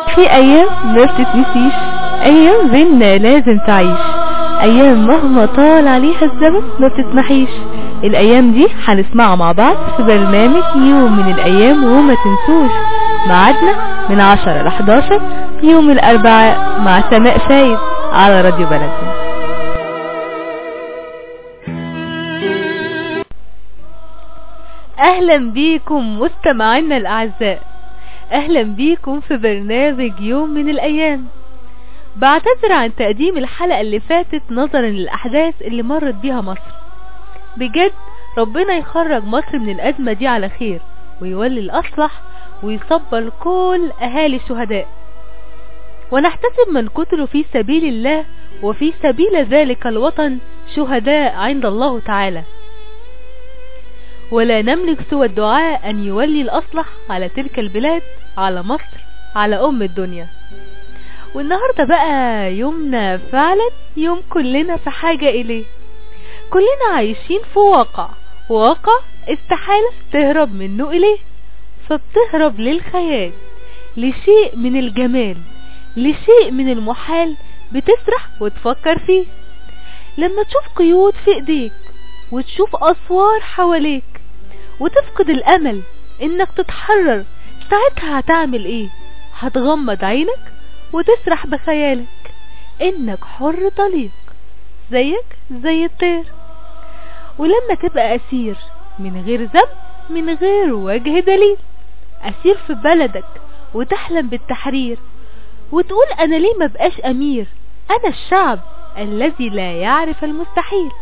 في ايام ما بتتنسيش ايام بينا لازم تعيش ايام مهما طال عليها الزمن ما بتسمحيش الايام دي هنسمعها مع بعض في برنامج يوم من الايام وما تنسوش ميعادنا من 10 ل 11 يوم الاربعاء مع سماء فايد على راديو بلدنا اهلا بيكم مستمعينا الاعزاء اهلا بيكم في برنامج يوم من الايام بعتذر عن تقديم الحلقة اللي فاتت نظرا للاحداث اللي مرت بيها مصر بجد ربنا يخرج مصر من الازمة دي على خير ويولي الاصلح ويصبر كل اهالي الشهداء ونحتسب من قتلوا في سبيل الله وفي سبيل ذلك الوطن شهداء عند الله تعالى ولا نملك سوى الدعاء أن يولي الأصلح على تلك البلاد على مصر على أم الدنيا والنهاردة بقى يومنا فعلا يوم كلنا في حاجة إليه كلنا عايشين في واقع واقع استحالة تهرب منه إليه فبتهرب للخيال لشيء من الجمال لشيء من المحال بتسرح وتفكر فيه لما تشوف قيود في ايديك وتشوف اسوار حواليك وتفقد الامل انك تتحرر ساعتها هتعمل ايه هتغمض عينك وتسرح بخيالك انك حر طليق زيك زي الطير ولما تبقى اسير من غير ذنب من غير وجه دليل اسير في بلدك وتحلم بالتحرير وتقول انا ليه ما بقاش امير انا الشعب الذي لا يعرف المستحيل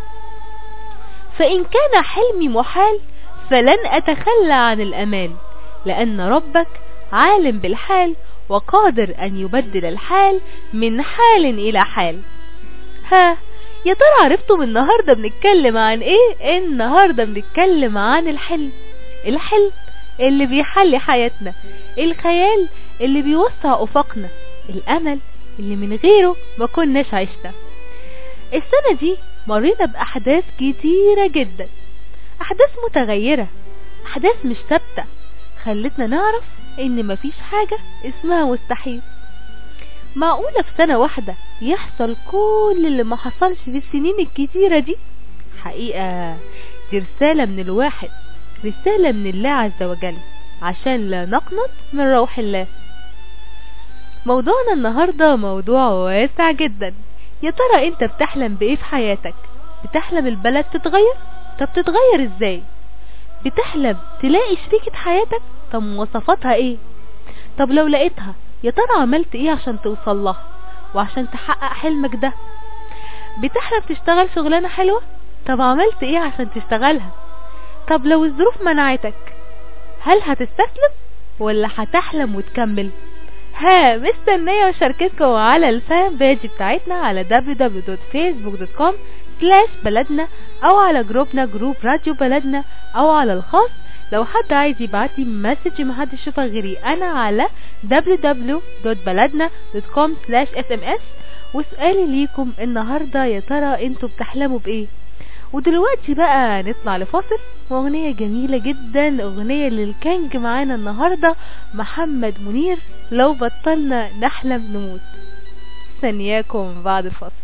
فان كان حلمي محال فلن اتخلى عن الامال لان ربك عالم بالحال وقادر ان يبدل الحال من حال الى حال ها يا ترى عرفتم النهاردة بنتكلم عن ايه النهاردة بنتكلم عن الحلم الحلم اللي بيحلي حياتنا الخيال اللي بيوسع افقنا الامل اللي من غيره ما كناش عشنا السنة دي مرينا باحداث كتيرة جدا احداث متغيرة احداث مش ثابتة خلتنا نعرف ان مفيش حاجة اسمها مستحيل معقولة في سنة واحدة يحصل كل اللي ما حصلش في السنين الكتيرة دي حقيقة دي رسالة من الواحد رسالة من الله عز وجل عشان لا نقنط من روح الله موضوعنا النهاردة موضوع واسع جدا يا ترى انت بتحلم بايه في حياتك بتحلم البلد تتغير طب تتغير ازاي بتحلم تلاقي شريكة حياتك طب مواصفاتها ايه طب لو لقيتها يا ترى عملت ايه عشان توصل لها وعشان تحقق حلمك ده بتحلم تشتغل شغلانة حلوة طب عملت ايه عشان تشتغلها طب لو الظروف منعتك هل هتستسلم ولا هتحلم وتكمل ها مستنية مشاركتكم على الفان بيج بتاعتنا على www.facebook.com سلاش بلدنا او على جروبنا جروب راديو بلدنا او على الخاص لو حد عايز يبعت لي مسج محدش يشوفها غيري انا على www.baladna.com sms وسؤالي ليكم النهاردة يا ترى انتوا بتحلموا بايه ودلوقتي بقى نطلع لفاصل واغنية جميلة جدا اغنية للكانج معانا النهاردة محمد منير لو بطلنا نحلم نموت ثانياكم بعد الفاصل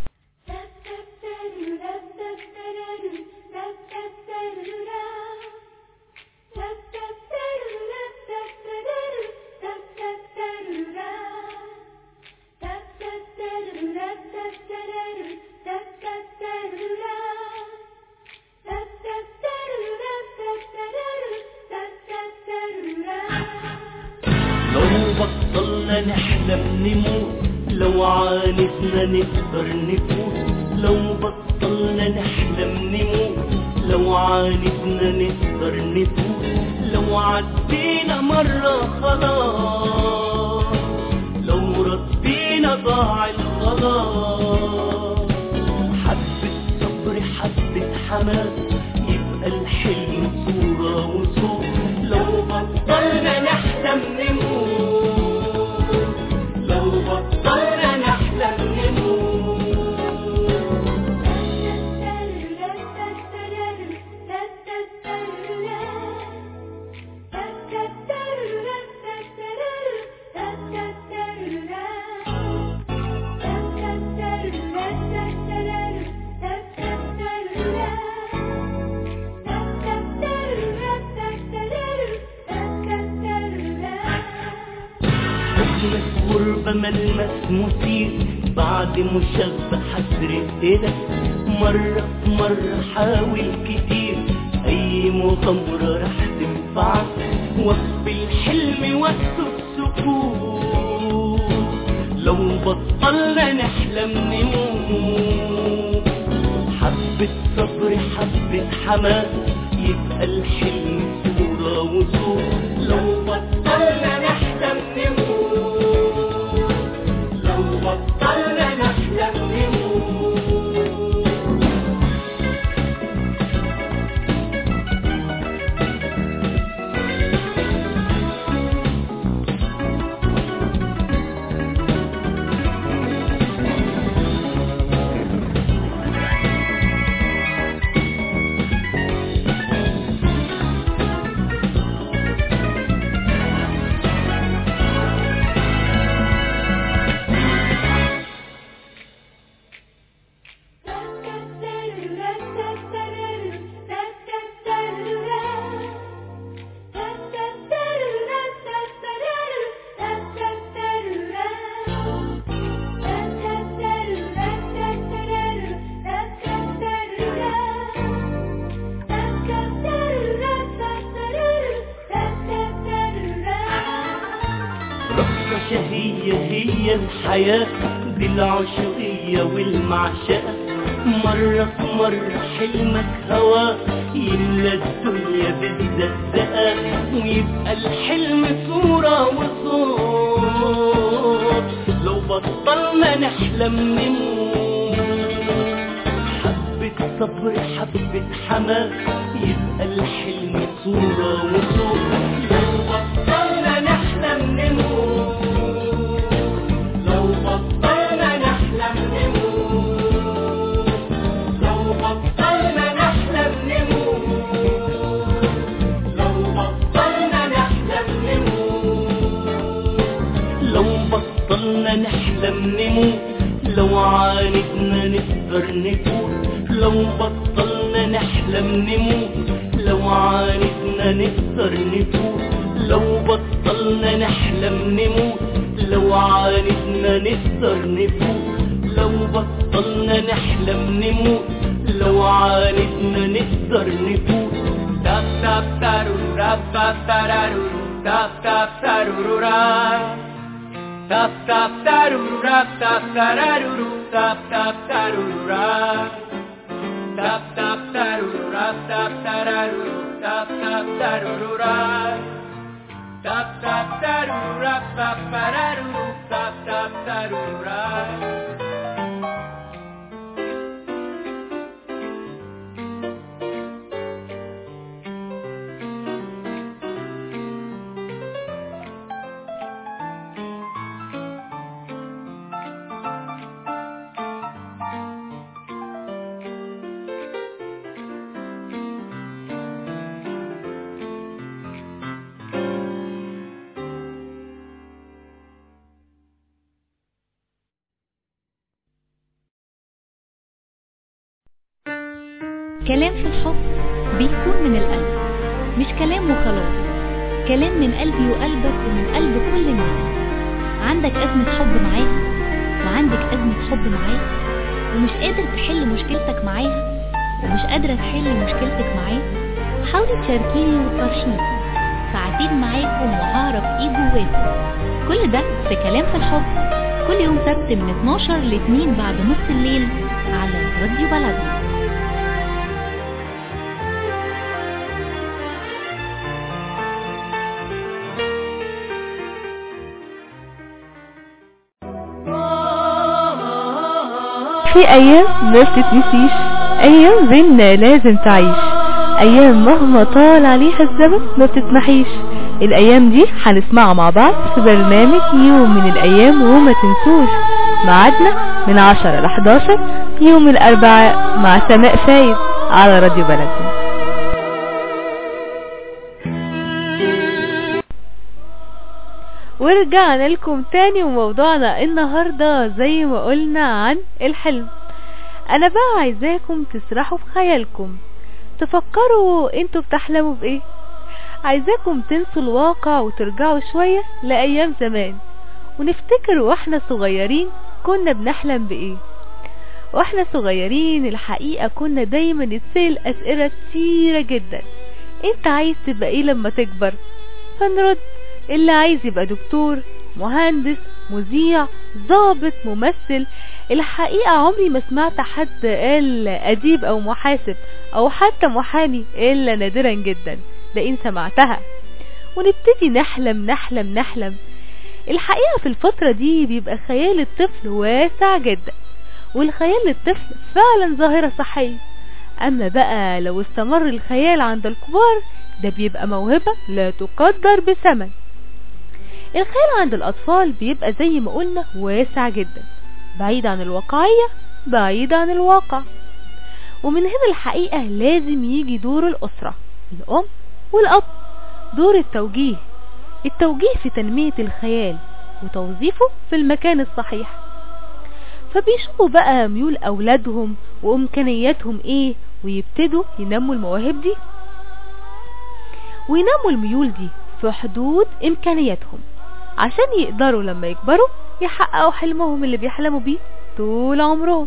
لو بطلنا نحلم نموت لو عانتنا نقدر نفوت لو بطلنا نحلم نموت لو عانتنا نقدر نفوت لو عدينا مرة خلاص لو ردينا ضاع الخلاص حبة صبر حبة حماس يبقى الحلم صورة وصوت لو بطلنا نحلم نموت لو بطلنا نحلم نموت Da da da da da da da da da da ملمس مثير بعد مشبع حسرة ايدك مرة مرة حاول كتير اي مغامرة رح تنفعك وقف الحلم وقت السكوت لو بطلنا نحلم نموت حبة صبر حبة حماس يبقى الحلم صورة وصور لو بطلنا نحلم نموت لو بطلنا نحلم نموت رقصة شهية هي الحياة دي العشقية والمعشقة مرة في مرة حلمك هوا يملى الدنيا بالزقزقة ويبقى الحلم صورة وصوت لو بطلنا نحلم نموت حبة صبر حبة حماس يبقى الحلم صورة وصوت لو بطلنا نحلم نموت لو بطلنا نحلم نموت لو بطلنا نحلم نموت لو بطلنا نحلم نموت لو بطلنا نحلم نموت لو عاندنا نقدر نفوت لو بطلنا نحلم نموت لو عاندنا نقدر نفوت لو بطلنا نحلم نموت لو عاندنا نقدر نفوت لو بطلنا نحلم نموت لو عاندنا نقدر نفوت تاب تاب تارو راب تاب تارارو تاب تاب تارو راي Tap tap taruru rap tap tararuru tap tap taruru rap Tap tap taruru rap tap tararuru tap tap taruru rap Tap tap taruru rap tap tararuru tap tap taruru rap كلام في الحب بيكون من القلب مش كلام وخلاص كلام من قلبي وقلبك ومن قلب كل الناس عندك أزمة حب معاها وعندك أزمة حب معاه ومش قادر تحل مشكلتك معاها ومش قادرة تحل مشكلتك معاه حاولي تشاركيني وتفرشيني ساعتين معاكم وهعرف ايه جواكم كل ده في كلام في الحب كل يوم سبت من 12 ل 2 بعد نص الليل على راديو بلدنا في ايام ما بتتنسيش ايام بينا لازم تعيش ايام مهما طال عليها الزمن ما بتتمحيش الايام دي هنسمعها مع بعض في برنامج يوم من الايام وما تنسوش ميعادنا من 10 ل 11 يوم الاربعاء مع سماء فايد على راديو بلدنا ورجعنا لكم تاني وموضوعنا النهاردة زي ما قلنا عن الحلم انا بقى عايزاكم تسرحوا في خيالكم تفكروا انتوا بتحلموا بايه عايزاكم تنسوا الواقع وترجعوا شوية لأيام زمان ونفتكر واحنا صغيرين كنا بنحلم بايه واحنا صغيرين الحقيقة كنا دايما نتسأل اسئلة كتيرة جدا انت عايز تبقى ايه لما تكبر فنرد اللي عايز يبقى دكتور مهندس مذيع ضابط ممثل الحقيقة عمري ما سمعت حد قال أديب أو محاسب أو حتى محامي إلا نادرا جدا ده إن سمعتها ونبتدي نحلم نحلم نحلم الحقيقة في الفترة دي بيبقى خيال الطفل واسع جدا والخيال للطفل فعلا ظاهرة صحية أما بقى لو استمر الخيال عند الكبار ده بيبقى موهبة لا تقدر بثمن الخيال عند الأطفال بيبقى زي ما قلنا واسع جدا بعيد عن الواقعية بعيد عن الواقع ومن هنا الحقيقة لازم يجي دور الأسرة الأم والأب دور التوجيه التوجيه في تنمية الخيال وتوظيفه في المكان الصحيح فبيشوفوا بقى ميول أولادهم وإمكانياتهم إيه ويبتدوا ينموا المواهب دي وينموا الميول دي في حدود إمكانياتهم عشان يقدروا لما يكبروا يحققوا حلمهم اللي بيحلموا بيه طول عمرهم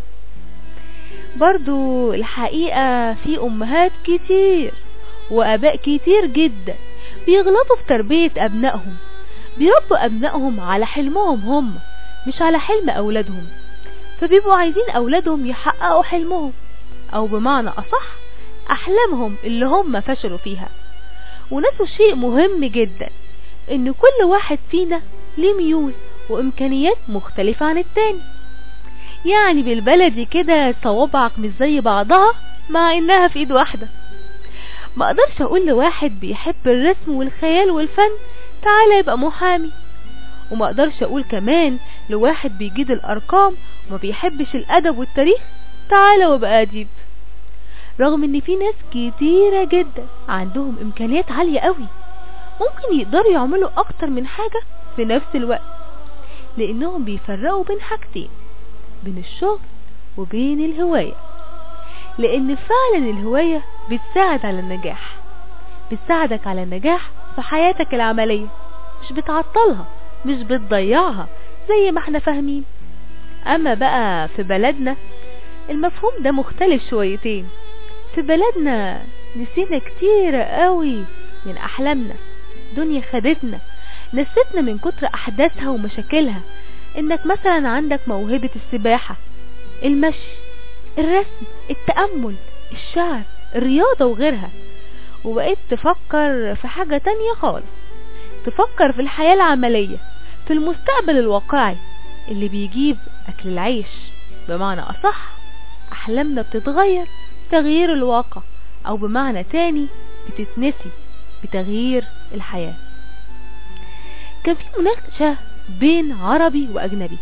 برضو الحقيقة في أمهات كتير وآباء كتير جدا بيغلطوا في تربية أبنائهم بيربوا أبنائهم على حلمهم هم مش على حلم أولادهم فبيبقوا عايزين أولادهم يحققوا حلمهم أو بمعنى أصح أحلامهم اللي هم فشلوا فيها ونسوا شيء مهم جدا إن كل واحد فينا ليه ميول وإمكانيات مختلفة عن التاني يعني بالبلدي كده صوابعك مش زي بعضها مع إنها في إيد واحدة ما اقدرش اقول لواحد بيحب الرسم والخيال والفن تعالى يبقى محامي وما اقدرش اقول كمان لواحد بيجيد الارقام وما بيحبش الادب والتاريخ تعالى وابقى اديب رغم ان في ناس كتيرة جدا عندهم امكانيات عالية قوي ممكن يقدروا يعملوا اكتر من حاجة في نفس الوقت لانهم بيفرقوا بين حاجتين بين الشغل وبين الهواية لان فعلا الهواية بتساعد على النجاح بتساعدك على النجاح في حياتك العملية مش بتعطلها مش بتضيعها زي ما احنا فاهمين اما بقى في بلدنا المفهوم ده مختلف شويتين في بلدنا نسينا كتير قوي من احلامنا دنيا خدتنا نستنا من كتر احداثها ومشاكلها انك مثلا عندك موهبة السباحة المشي الرسم التأمل الشعر الرياضة وغيرها وبقيت تفكر في حاجة تانية خالص تفكر في الحياة العملية في المستقبل الواقعي اللي بيجيب أكل العيش بمعنى أصح أحلامنا بتتغير تغيير الواقع أو بمعنى تاني بتتنسي بتغيير الحياة كان في مناقشة بين عربي وأجنبي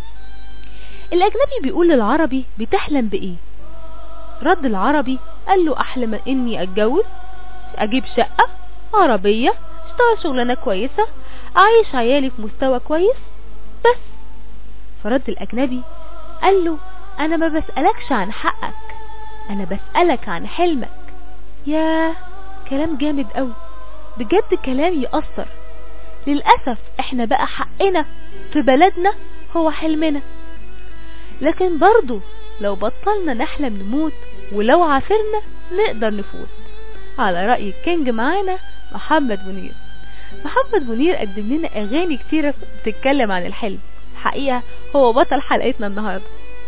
الأجنبي بيقول للعربي بتحلم بإيه رد العربي قال له أحلم إني أتجوز أجيب شقة عربية اشتغل شغلانة كويسة أعيش عيالي في مستوى كويس بس فرد الأجنبي قال له أنا ما بسألكش عن حقك أنا بسألك عن حلمك يا كلام جامد قوي بجد كلام يأثر للأسف احنا بقى حقنا في بلدنا هو حلمنا لكن برضو لو بطلنا نحلم نموت ولو عافرنا نقدر نفوت على رأي الكينج معانا محمد منير محمد منير قدم لنا اغاني كتيرة بتتكلم عن الحلم حقيقة هو بطل حلقتنا النهاردة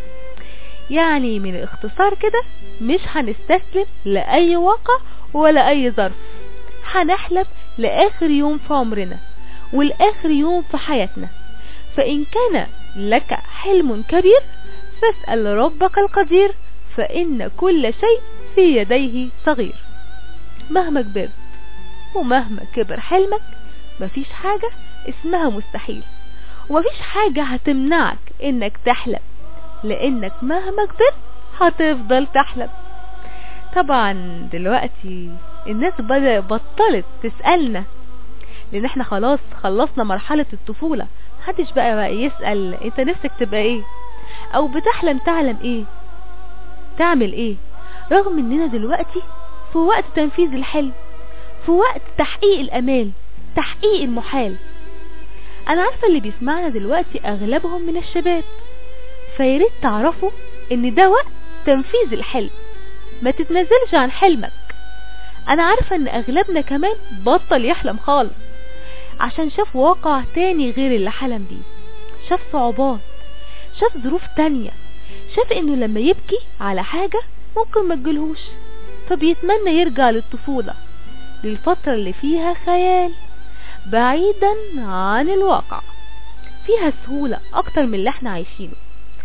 يعني من الاختصار كده مش هنستسلم لأي واقع ولا أي ظرف هنحلم لآخر يوم في عمرنا والآخر يوم في حياتنا فإن كان لك حلم كبير فاسأل ربك القدير فإن كل شيء في يديه صغير مهما كبرت ومهما كبر حلمك مفيش حاجة اسمها مستحيل ومفيش حاجة هتمنعك انك تحلم لانك مهما كبرت هتفضل تحلم طبعا دلوقتي الناس بدأ بطلت تسألنا لان احنا خلاص خلصنا مرحلة الطفولة محدش بقى, بقى يسأل انت نفسك تبقى ايه او بتحلم تعلم ايه تعمل ايه رغم اننا دلوقتي في وقت تنفيذ الحلم في وقت تحقيق الامال تحقيق المحال انا عارفة اللي بيسمعنا دلوقتي اغلبهم من الشباب فياريت تعرفوا ان ده وقت تنفيذ الحلم ما تتنازلش عن حلمك انا عارفة ان اغلبنا كمان بطل يحلم خالص عشان شاف واقع تاني غير اللي حلم بيه شاف صعوبات شاف ظروف تانية شاف انه لما يبكي على حاجة ممكن ما تجيلهوش فبيتمنى يرجع للطفولة للفترة اللي فيها خيال بعيدا عن الواقع فيها سهولة اكتر من اللي احنا عايشينه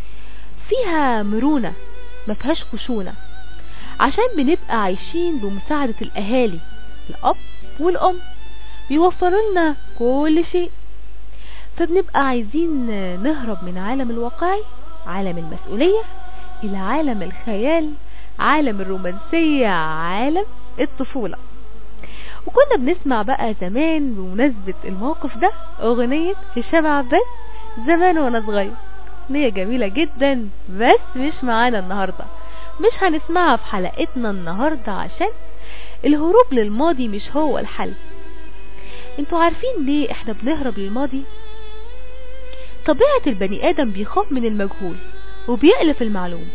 فيها مرونة ما فيهاش خشونة عشان بنبقى عايشين بمساعدة الاهالي الاب والام بيوفروا لنا كل شيء فبنبقى عايزين نهرب من عالم الواقعي عالم المسؤولية الى عالم الخيال عالم الرومانسية عالم الطفولة وكنا بنسمع بقى زمان بمناسبة الموقف ده اغنية هشام عباس زمان وانا صغير اغنية جميلة جدا بس مش معانا النهاردة مش هنسمعها في حلقتنا النهاردة عشان الهروب للماضي مش هو الحل انتوا عارفين ليه احنا بنهرب للماضي طبيعة البني ادم بيخاف من المجهول وبيألف المعلوم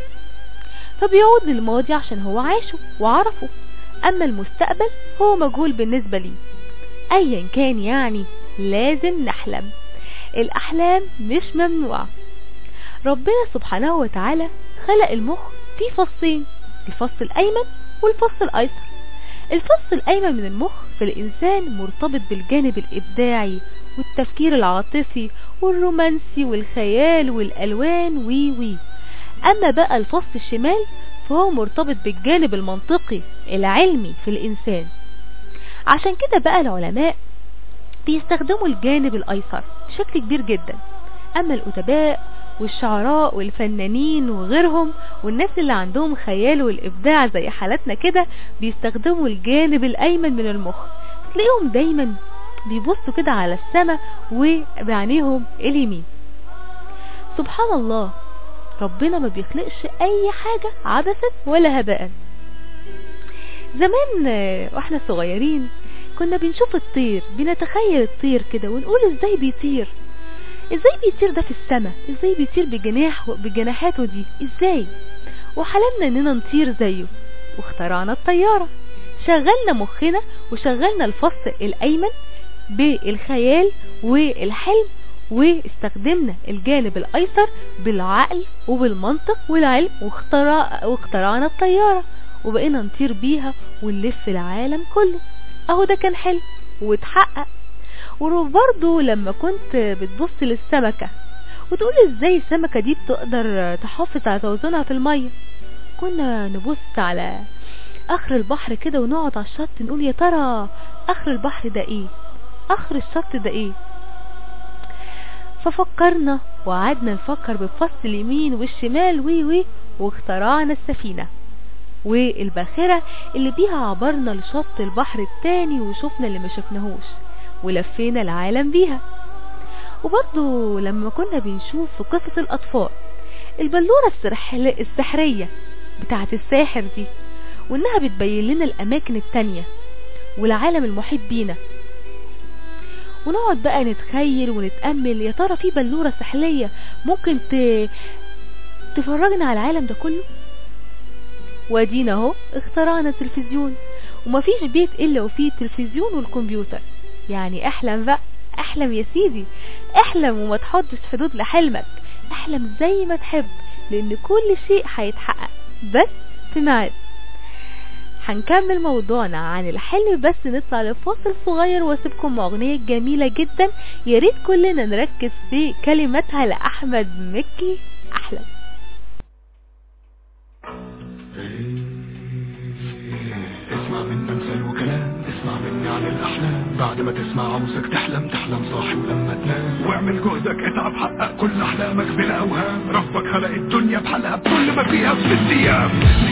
فبيعود للماضي عشان هو عاشه وعرفه اما المستقبل هو مجهول بالنسبة لي ايا كان يعني لازم نحلم الاحلام مش ممنوعة ربنا سبحانه وتعالى خلق المخ في فصين الفص الايمن والفص الايسر الفص الايمن من المخ في الانسان مرتبط بالجانب الابداعي والتفكير العاطفي والرومانسي والخيال والالوان وي وي اما بقى الفص الشمال فهو مرتبط بالجانب المنطقي العلمي في الانسان عشان كده بقى العلماء بيستخدموا الجانب الايسر بشكل كبير جدا اما الادباء والشعراء والفنانين وغيرهم والناس اللي عندهم خيال والابداع زي حالتنا كده بيستخدموا الجانب الايمن من المخ تلاقيهم دايما بيبصوا كده على السماء وبعينيهم اليمين سبحان الله ربنا ما بيخلقش اي حاجة عبثا ولا هباء زمان واحنا صغيرين كنا بنشوف الطير بنتخيل الطير كده ونقول ازاي بيطير ازاي بيطير ده في السماء ازاي بيطير بجناح بجناحاته دي ازاي وحلمنا اننا نطير زيه واخترعنا الطيارة شغلنا مخنا وشغلنا الفص الايمن بالخيال والحلم واستخدمنا الجانب الايسر بالعقل وبالمنطق والعلم واخترع واخترعنا الطيارة وبقينا نطير بيها ونلف العالم كله اهو ده كان حلم واتحقق وبرضه لما كنت بتبص للسمكة وتقول ازاي السمكة دي بتقدر تحافظ على توازنها في المية كنا نبص على اخر البحر كده ونقعد على الشط نقول يا ترى اخر البحر ده ايه اخر الشط ده ايه ففكرنا وقعدنا نفكر بالفص اليمين والشمال وي وي واخترعنا السفينة والباخرة اللي بيها عبرنا لشط البحر التاني وشفنا اللي ما شفناهوش ولفينا العالم بيها وبرضو لما كنا بنشوف في قصة الأطفال البلورة السحرية بتاعة الساحر دي وانها بتبين لنا الأماكن التانية والعالم المحيط بينا ونقعد بقى نتخيل ونتأمل يا ترى في بلورة سحلية ممكن ت... تفرجنا على العالم ده كله وادينا اهو اخترعنا التلفزيون ومفيش بيت الا وفيه التلفزيون والكمبيوتر يعني احلم بقى احلم يا سيدي احلم وما تحطش حدود لحلمك احلم زي ما تحب لان كل شيء هيتحقق بس في ميعاد هنكمل موضوعنا عن الحلم بس نطلع لفاصل صغير واسيبكم مع اغنيه جميله جدا يا ريت كلنا نركز في كلماتها لاحمد مكي احلم اسمع مني مثل وكلام اسمع مني عن الاحلام بعد ما تسمع عاوزك تحلم تحلم صاحي ولما تنام واعمل جهدك اتعب حقق كل احلامك بلا اوهام ربك خلق الدنيا بحالها بكل ما فيها في ست ايام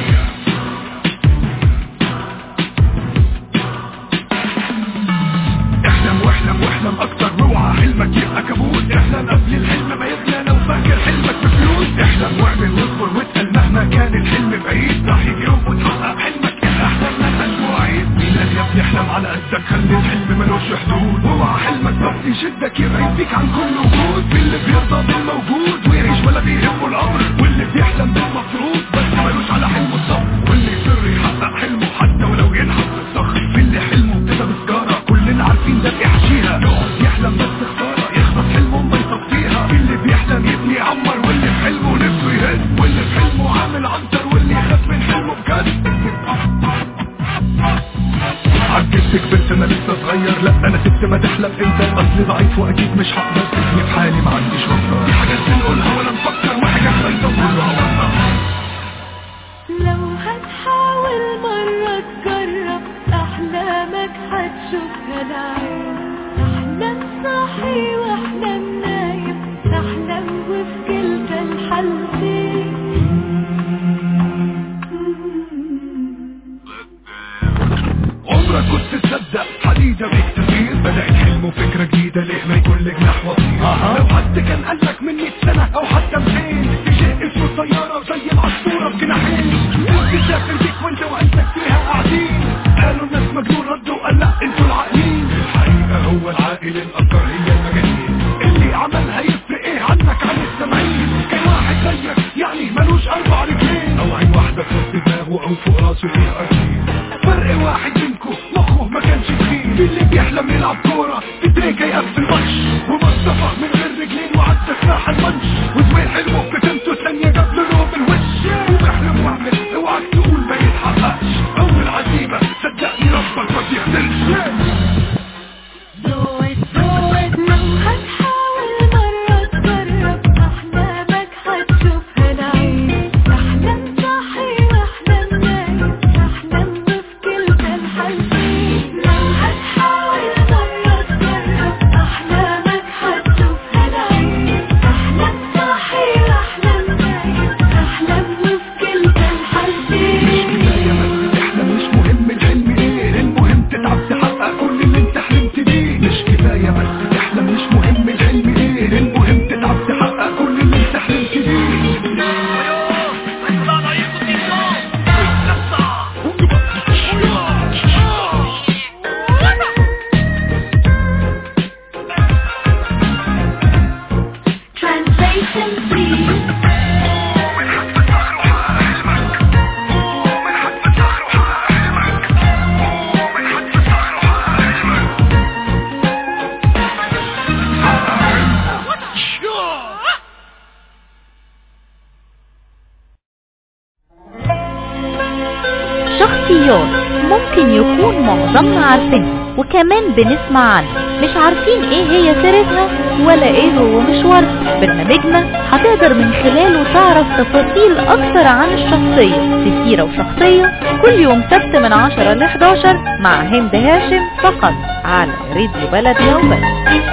احلم واحلم واحلم اكتر روعة حلمك يبقى كابوس احلم قبل الحلم ما يغلى لو فاكر حلمك بفلوس احلم واعمل واصبر واسأل مهما كان الحلم بعيد راح يجي يوم وتحقق حلمك الاحلام ما مواعيد مين قال يا ابني احلم على قدك خلي الحلم ملوش حدود موجود اوعى حلمك بس يشدك يبعد بيك عن كل وجود باللي بيرضى بالموجود ويعيش ولا بيهمه الامر واللي بيحلم بالمفروض بس ملوش على حلمه الصبر واللي يصر يحقق حلمه حتى ولو ينحت في الصخر باللي حلمه ابتدى بسجاره كلنا عارفين ده بيحشيها يقعد يحلم بس خساره يخبط حلمه ما يصفيها اللي بيحلم يبني يعمر واللي في حلمه نفسه يهد واللي في حلمه عامل عنتر واللي يخاف من حلمه بجد عجزتك بنت انا لسه صغير لا انا ست ما تحلم انت اصلي ضعيف واكيد مش هقدر تبني في حالي ما عنديش وفره في حاجات بنقولها ولا نفكر وحاجات بايظه كلها وصفه لو هتحاول مرة تجرب أحلامك هتشوفها العين أحلام صاحي وأحلام نايم أحلام وفي كلتا الحالتين عمرك كنت تصدق حديدة بكتير بدأت حلم وفكرة جديدة ليه ما يكون لك نحو فيها لو حد كان قالك من 100 سنة أو حتى 200 في شيء اسمه طيارة زي العصفورة بجناحين تسافر بيك وانت وعيلتك فيها قاعدين قالوا الناس مجنون ردوا قال لا انتوا العاقلين الحقيقة هو العاقل الأكتر هي المجانين اللي عملها يفرق ايه عنك عن السامعين كان واحد زيك يعني ملوش أربع رجلين أو عين واحدة في وسط دماغه أو فوق راسه فيها أرضين فرق واحد منكم مخه ما كانش تخين في اللي بيحلم يلعب كورة في تريكة يقفل ماتش ومصطفى من غير رجلين وعدى سلاح المنش وزويل حلمه بتمته ثانية جاب له نوم الوش وبحلم واعمل اوعك تقول ما يتحققش اول عزيمة صدقني ربك ما بيخسرش لو هتحاول مرة تجرب أحلامك هتشوفها العين أحلام صاحي وأحلام نايم أحلام وفي كلتا الحالتين لو هتحاول مرة تجرب أحلامك هتشوفها العين أحلام صاحي وأحلام نايم أحلام وفي كلتا الحالتين كفاية بس تحلم مش مهم الحلم ايه المهم تتعب تحقق كل اللي انت حلمت بيه مش كفاية بس تحلم مش مهم الحلم ايه المهم تتعب تحقق كل اللي انت حلمت بيه Translation please شخصيات ممكن يكون معظمنا عارفينها وكمان بنسمع عنها مش عارفين ايه هي سيرتها ولا ايه هو مشوارها برنامجنا هتقدر من خلاله تعرف تفاصيل اكتر عن الشخصية في سيرة وشخصية كل يوم سبت من 10 ل 11 مع هند هاشم فقط على راديو بلدنا وبس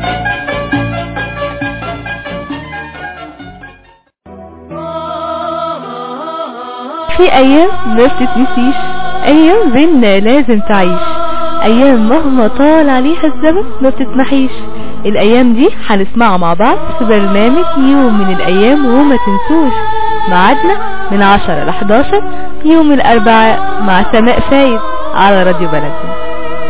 في ايام ما بتتنسيش ايام بينا لازم تعيش ايام مهما طال عليها الزمن ما بتتمحيش الايام دي هنسمعها مع بعض في برنامج يوم من الايام وما تنسوش ميعادنا من 10 ل 11 يوم الاربعاء مع سماء فايد على راديو بلدنا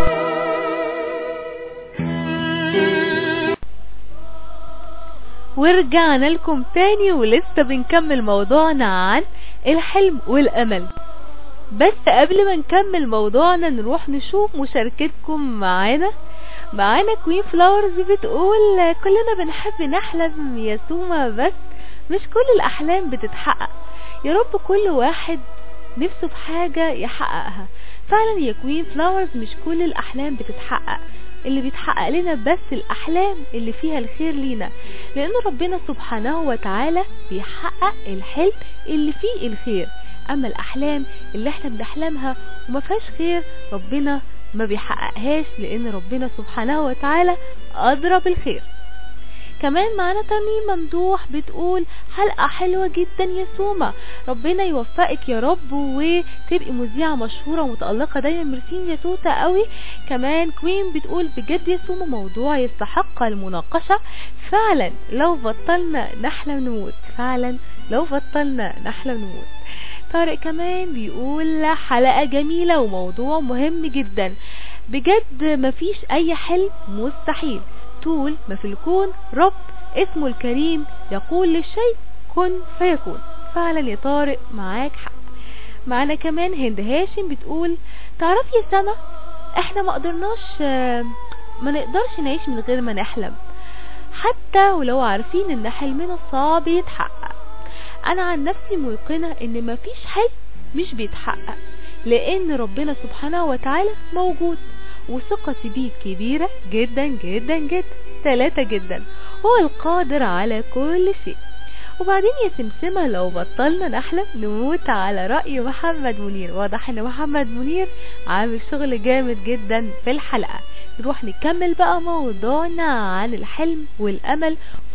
ورجعنا لكم تاني ولسه بنكمل موضوعنا عن الحلم والامل بس قبل ما نكمل موضوعنا نروح نشوف مشاركتكم معانا معانا كوين فلاورز بتقول كلنا بنحب نحلم يا سوما بس مش كل الاحلام بتتحقق يا رب كل واحد نفسه في حاجة يحققها فعلا يا كوين فلاورز مش كل الاحلام بتتحقق اللي بيتحقق لنا بس الاحلام اللي فيها الخير لينا لان ربنا سبحانه وتعالى بيحقق الحلم اللي فيه الخير اما الاحلام اللي احنا بنحلمها وما فيهاش خير ربنا ما بيحققهاش لان ربنا سبحانه وتعالى ادرى بالخير كمان معانا ترنيم ممدوح بتقول حلقة حلوة جدا يا سوما ربنا يوفقك يا رب وتبقي مذيعة مشهورة ومتألقة دايما ميرسين يا توتا قوي كمان كوين بتقول بجد يا سوما موضوع يستحق المناقشة فعلا لو بطلنا نحلم نموت فعلا لو بطلنا نحلم نموت طارق كمان بيقول حلقة جميلة وموضوع مهم جدا بجد مفيش اي حلم مستحيل طول ما في الكون رب اسمه الكريم يقول للشيء كن فيكون فعلا يا طارق معاك حق معانا كمان هند هاشم بتقول تعرفي يا سما احنا ما قدرناش آه، ما نقدرش نعيش من غير ما نحلم حتى ولو عارفين ان حلمنا صعب يتحقق انا عن نفسي موقنة ان مفيش حلم مش بيتحقق لان ربنا سبحانه وتعالى موجود وثقتي بيه كبيرة جدا جدا جدا ثلاثة جدا هو القادر على كل شيء وبعدين يا سمسمة لو بطلنا نحلم نموت على رأي محمد منير واضح ان محمد منير عامل شغل جامد جدا في الحلقة نروح نكمل بقى موضوعنا عن الحلم والأمل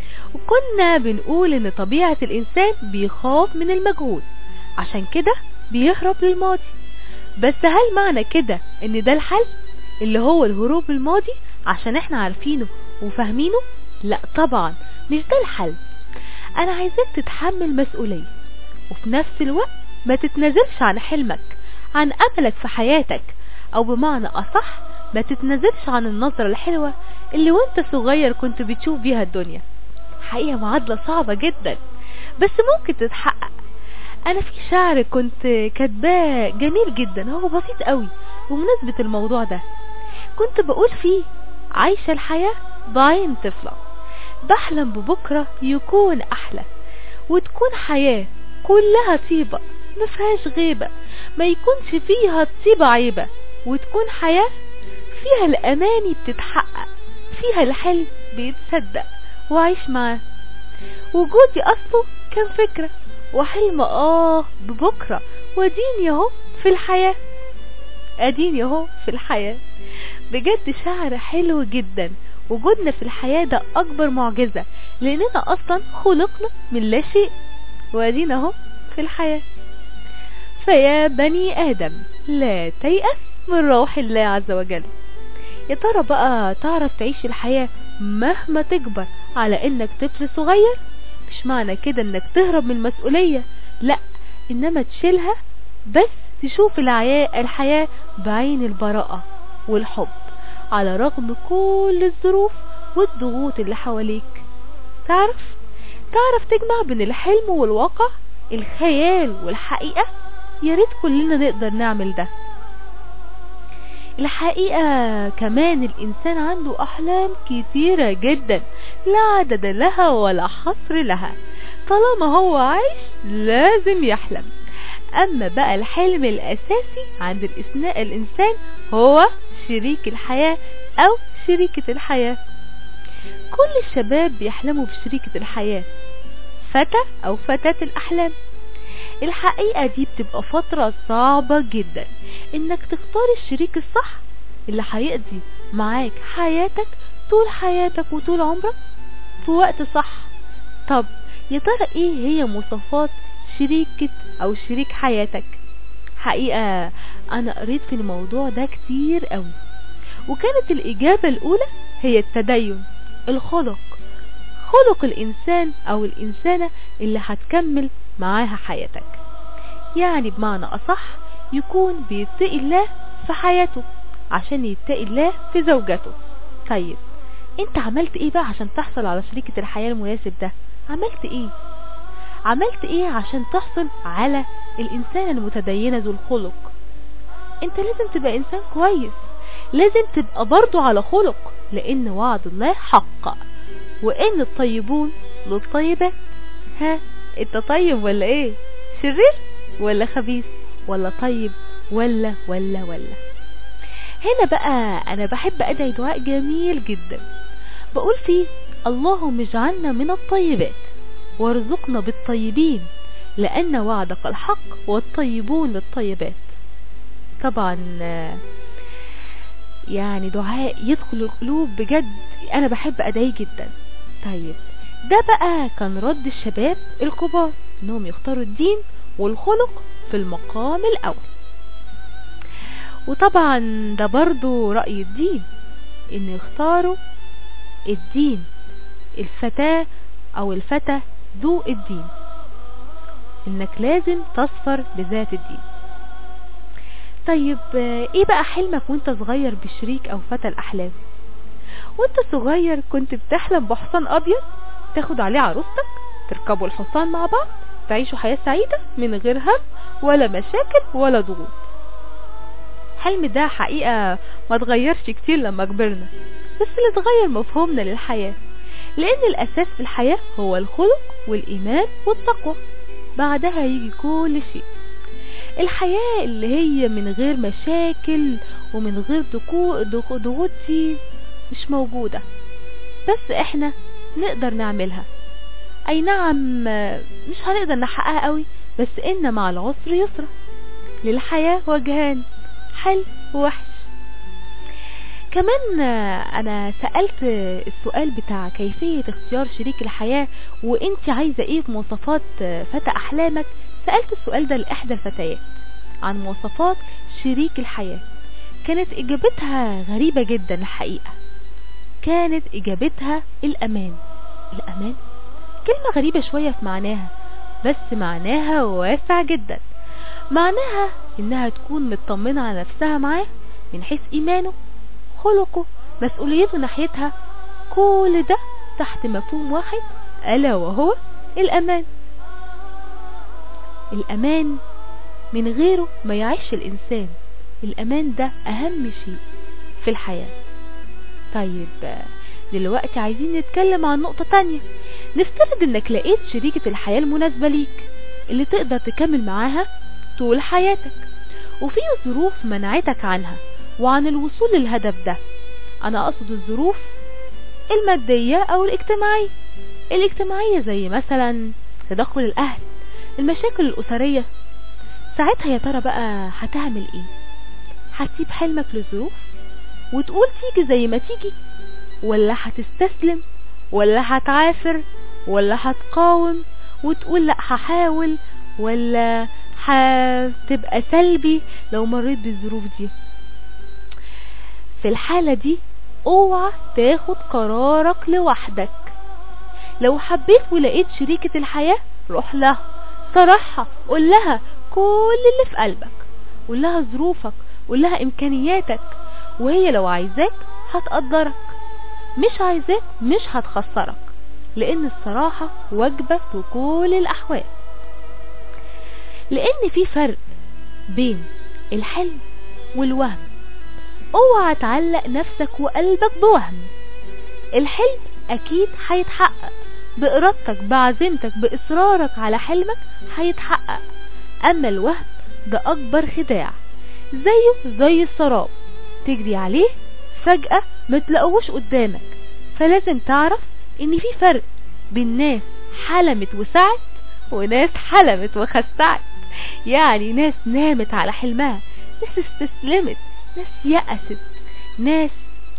وكنا بنقول ان طبيعة الإنسان بيخاف من المجهول عشان كده بيهرب للماضي بس هل معنى كده ان ده الحل اللي هو الهروب الماضي عشان احنا عارفينه وفاهمينه لا طبعا مش ده الحل انا عايزاك تتحمل مسؤولية وفي نفس الوقت ما تتنازلش عن حلمك عن املك في حياتك او بمعنى اصح ما تتنازلش عن النظرة الحلوة اللي وانت صغير كنت بتشوف بيها الدنيا حقيقة معادلة صعبة جدا بس ممكن تتحقق انا في شعر كنت كاتباه جميل جدا هو بسيط قوي بمناسبة الموضوع ده كنت بقول فيه عايشة الحياة بعين طفلة بحلم ببكرة يكون احلى وتكون حياة كلها طيبة مفيهاش غيبة ما يكونش فيها الطيبة عيبة وتكون حياة فيها الاماني بتتحقق فيها الحلم بيتصدق وعيش معاه وجودي اصله كان فكرة وحلم اه ببكرة وديني اهو في الحياة اديني اهو في الحياة بجد شعر حلو جدا وجودنا في الحياة ده اكبر معجزة لاننا اصلا خلقنا من لا شيء وادينا اهو في الحياة فيا بني ادم لا تيأس من روح الله عز وجل يا ترى بقى تعرف تعيش الحياة مهما تكبر على انك طفل صغير مش معنى كده انك تهرب من المسؤولية لا انما تشيلها بس تشوف العياء الحياة بعين البراءة والحب على رغم كل الظروف والضغوط اللي حواليك تعرف تعرف تجمع بين الحلم والواقع الخيال والحقيقة يا ريت كلنا نقدر نعمل ده الحقيقة كمان الإنسان عنده أحلام كتيرة جدا لا عدد لها ولا حصر لها طالما هو عايش لازم يحلم أما بقى الحلم الأساسي عند الإثناء الإنسان هو شريك الحياة أو شريكة الحياة كل الشباب بيحلموا بشريكة الحياة فتى أو فتاة الأحلام الحقيقة دي بتبقى فترة صعبة جدا انك تختار الشريك الصح اللي هيقضي معاك حياتك طول حياتك وطول عمرك في وقت صح طب يا ترى ايه هي مواصفات شريكة او شريك حياتك حقيقة انا قريت في الموضوع ده كتير قوي وكانت الاجابة الاولى هي التدين الخلق خلق الانسان او الانسانة اللي هتكمل معاها حياتك يعني بمعنى اصح يكون بيتقي الله في حياته عشان يتقي الله في زوجته طيب انت عملت ايه بقى عشان تحصل على شريكة الحياة المناسب ده عملت ايه عملت ايه عشان تحصل على الانسان المتدينة ذو الخلق انت لازم تبقى انسان كويس لازم تبقى برضو على خلق لان وعد الله حق وان الطيبون للطيبات ها انت طيب ولا ايه شرير ولا خبيث ولا طيب ولا ولا ولا هنا بقى انا بحب ادعي دعاء جميل جدا بقول فيه اللهم اجعلنا من الطيبات وارزقنا بالطيبين لان وعدك الحق والطيبون للطيبات طبعا يعني دعاء يدخل القلوب بجد انا بحب ادعيه جدا طيب ده بقى كان رد الشباب الكبار انهم يختاروا الدين والخلق في المقام الاول وطبعا ده برضو رأي الدين ان يختاروا الدين الفتاة او الفتى ذو الدين انك لازم تصفر بذات الدين طيب آه، ايه بقى حلمك وانت صغير بشريك او فتى الاحلام وانت صغير كنت بتحلم بحصان ابيض تاخد عليه عروستك تركبوا الحصان مع بعض تعيشوا حياة سعيدة من غير هم ولا مشاكل ولا ضغوط حلم ده حقيقة ما تغيرش كتير لما كبرنا بس اللي اتغير مفهومنا للحياة لان الاساس في الحياة هو الخلق والايمان والتقوى بعدها يجي كل شيء الحياة اللي هي من غير مشاكل ومن غير دكو- دكو- ضغوط دي مش موجودة بس احنا نقدر نعملها اي نعم آه، مش هنقدر نحققها قوي بس ان مع العسر يسرا للحياة وجهان حلو ووحش كمان آه، انا سألت آه، السؤال بتاع كيفية اختيار شريك الحياة وانت عايزة ايه في مواصفات آه، فتى احلامك سألت السؤال ده لإحدى الفتيات عن مواصفات شريك الحياة كانت إجابتها غريبة جدا الحقيقة كانت إجابتها الأمان الأمان كلمة غريبة شوية في معناها بس معناها واسع جدا معناها إنها تكون مطمنة على نفسها معاه من حيث إيمانه خلقه مسؤوليته ناحيتها كل ده تحت مفهوم واحد ألا وهو الأمان الأمان من غيره ما يعيش الإنسان الأمان ده أهم شيء في الحياة طيب آه، دلوقتي عايزين نتكلم عن نقطة تانية نفترض انك لقيت شريكة الحياة المناسبة ليك اللي تقدر تكمل معاها طول حياتك وفي ظروف منعتك عنها وعن الوصول للهدف ده انا اقصد الظروف المادية او الاجتماعية الاجتماعية زي مثلا تدخل الاهل المشاكل الاسرية ساعتها يا ترى بقى هتعمل ايه هتسيب حلمك للظروف وتقول تيجي زي ما تيجي ولا هتستسلم ولا هتعافر ولا هتقاوم وتقول لا هحاول ولا هتبقى سلبي لو مريت بالظروف دي في الحالة دي اوعى تاخد قرارك لوحدك لو حبيت ولقيت شريكة الحياة روح لها صرحها قول لها كل اللي في قلبك قول لها ظروفك قول لها امكانياتك وهي لو عايزاك هتقدرك مش عايزاك مش هتخسرك لان الصراحة واجبة في كل الاحوال لان في فرق بين الحلم والوهم اوعى تعلق نفسك وقلبك بوهم الحلم اكيد هيتحقق بارادتك بعزيمتك باصرارك على حلمك هيتحقق اما الوهم ده اكبر خداع زيه زي السراب تجري عليه فجأة ما تلاقوش قدامك فلازم تعرف ان في فرق بين ناس حلمت وسعت وناس حلمت وخسعت يعني ناس نامت على حلمها ناس استسلمت ناس يأست ناس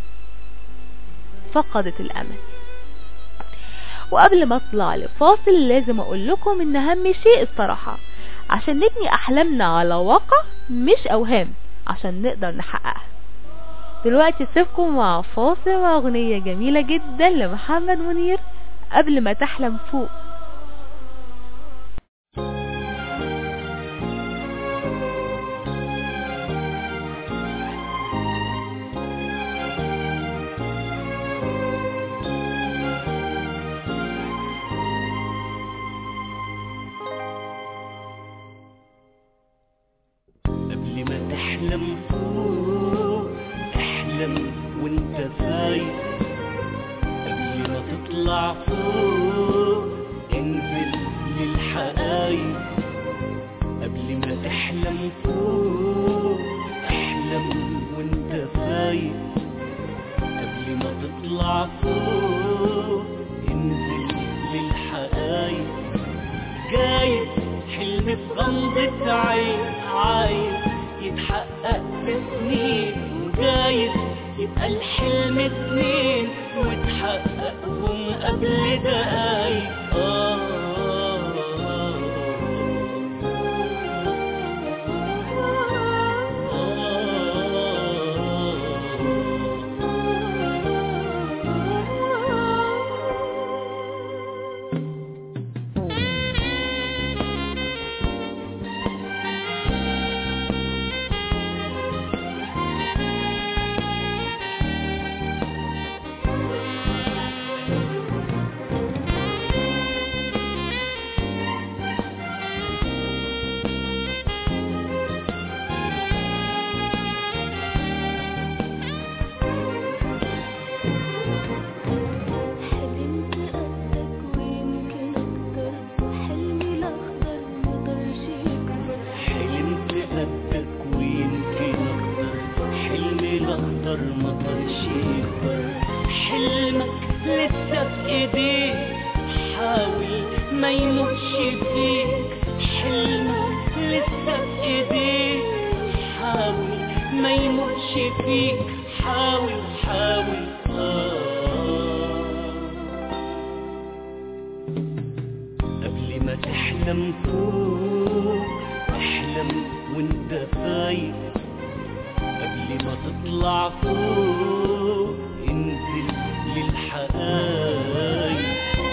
فقدت الامل وقبل ما اطلع لفاصل لازم اقول لكم ان اهم شيء الصراحة عشان نبني احلامنا على واقع مش اوهام عشان نقدر نحققها دلوقتي سيبكم مع فاصل مع اغنية جميلة جدا لمحمد منير قبل ما تحلم فوق قبل ما تحلم فوق احلم وانت فايق قبل ما تطلع فوق انزل للحقايق قبل ما تحلم فوق احلم وانت فايق قبل ما تطلع فوق انزل للحقايق جايز حلم في غمضة عين عايز يتحقق في سنين وجايز يبقى الحلم اتنين وتحققهم قبل دقايق آه لسه في ايديك حاول ما يموتش فيك حلم لسه في ايديك حاول ما يموتش فيك حاول حاول آه. قبل ما تحلم فوق احلم وانت فايق قبل ما تطلع فوق انزل للحقايق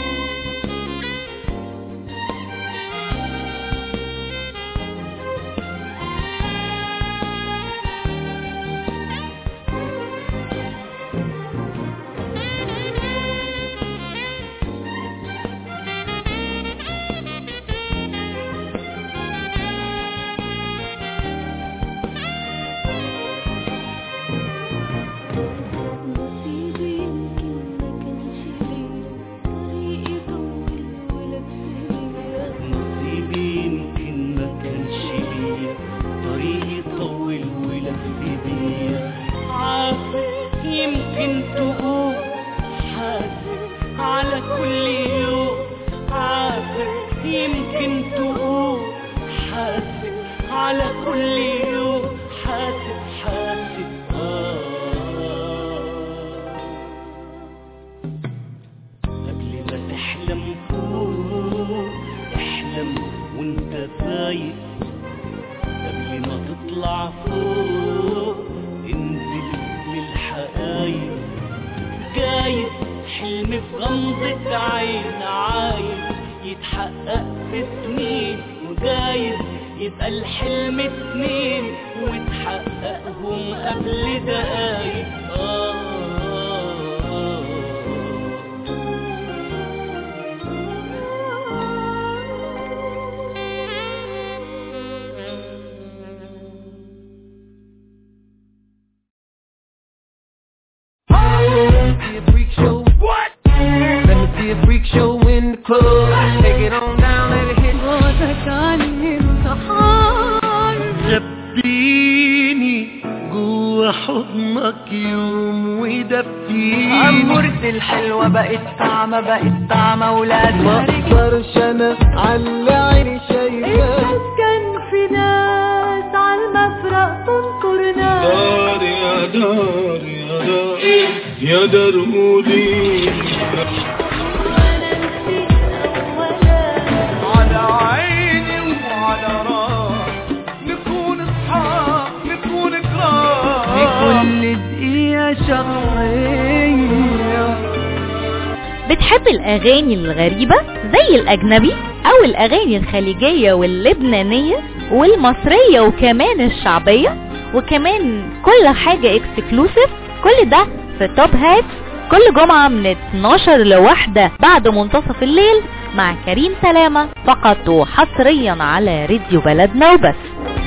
نصيبي يمكن ما كانش ليا طريقي طول ولفيا نصيبي يمكن ما كانش ليا طريقي طول ولف بيا عارف يمكن تقول حاسب على كل يوم عارف يمكن تقول حاسب على كل يوم حاسب حاسب آه قبل ما تحلم فوق احلم وانت فايق قبل ما تطلع فوق انزل للحقايق جايز حلم في غمضة عين عايز يتحقق في سنين وجايز يبقى الحلم سنين وتحققهم قبل دقايق آه see a freak show. What? Let me see a freak show in the club. Take it on down, let it hit. بعدك عني انتحار دبيني جوا حضنك يوم ودفيني عمرت الحلوة بقت طعمة بقت طعمة ولاد ما اقدرش انا على عيني شايفاه كان في ناس على المفرق تنطرنا دار يا دار يا دار يا دار قولي وانا نسيت اولا على عيني وعلى راسي نكون اصحاب نكون كرام لكل دقيقة شخصية بتحب الأغاني الغريبة زي الأجنبي أو الأغاني الخليجية واللبنانية والمصرية وكمان الشعبية وكمان كل حاجة اكسكلوسيف كل ده في توب هات كل جمعة من 12 لواحدة بعد منتصف الليل مع كريم سلامة فقط وحصريا على راديو بلدنا وبس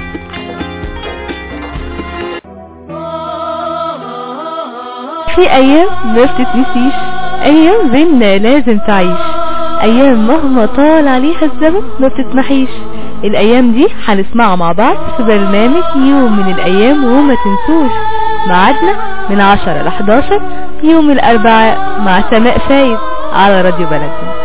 في ايام ما بتتنسيش ايام بينا لازم تعيش ايام مهما طال عليها الزمن ما بتتمحيش الايام دي هنسمعها مع بعض في برنامج يوم من الايام وما تنسوش ميعادنا من 10 ل 11 يوم الاربعاء مع سماء فايد على راديو بلدنا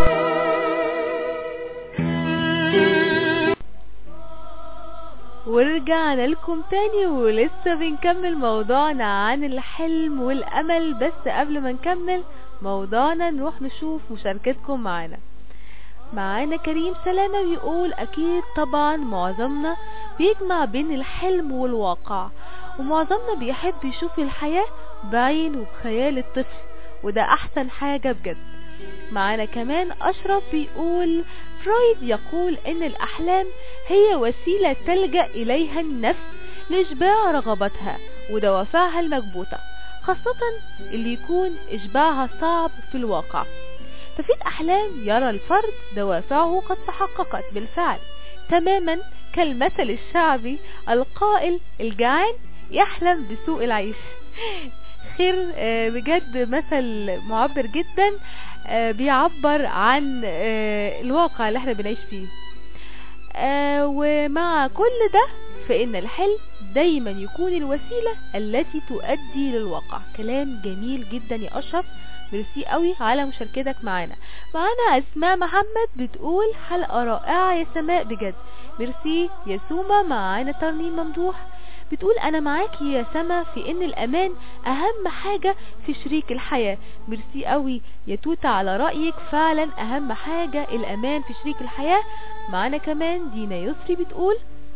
ورجعنا لكم تاني ولسه بنكمل موضوعنا عن الحلم والامل بس قبل ما نكمل موضوعنا نروح نشوف مشاركتكم معانا معانا كريم سلامة بيقول اكيد طبعا معظمنا بيجمع بين الحلم والواقع ومعظمنا بيحب يشوف الحياة بعين وبخيال الطفل وده احسن حاجة بجد معانا كمان اشرف بيقول فرويد يقول ان الاحلام هي وسيلة تلجأ اليها النفس لاشباع رغباتها ودوافعها المكبوتة خاصة اللي يكون اشباعها صعب في الواقع ففي الأحلام يرى الفرد دوافعه قد تحققت بالفعل تماما كالمثل الشعبي القائل الجعان يحلم بسوء العيش خير آه، بجد مثل معبر جدا آه، بيعبر عن آه، الواقع اللي احنا بنعيش فيه آه، ومع كل ده فإن الحلم دايما يكون الوسيلة التي تؤدي للواقع كلام جميل جدا يا أشرف ميرسي قوي على مشاركتك معانا معانا اسماء محمد بتقول حلقة رائعة يا سماء بجد ميرسي يا سوما معانا ترنيم ممدوح بتقول انا معاكي يا سما في ان الامان اهم حاجة في شريك الحياة ميرسي قوي يا توتا على رأيك فعلا اهم حاجة الامان في شريك الحياة معانا كمان دينا يسري بتقول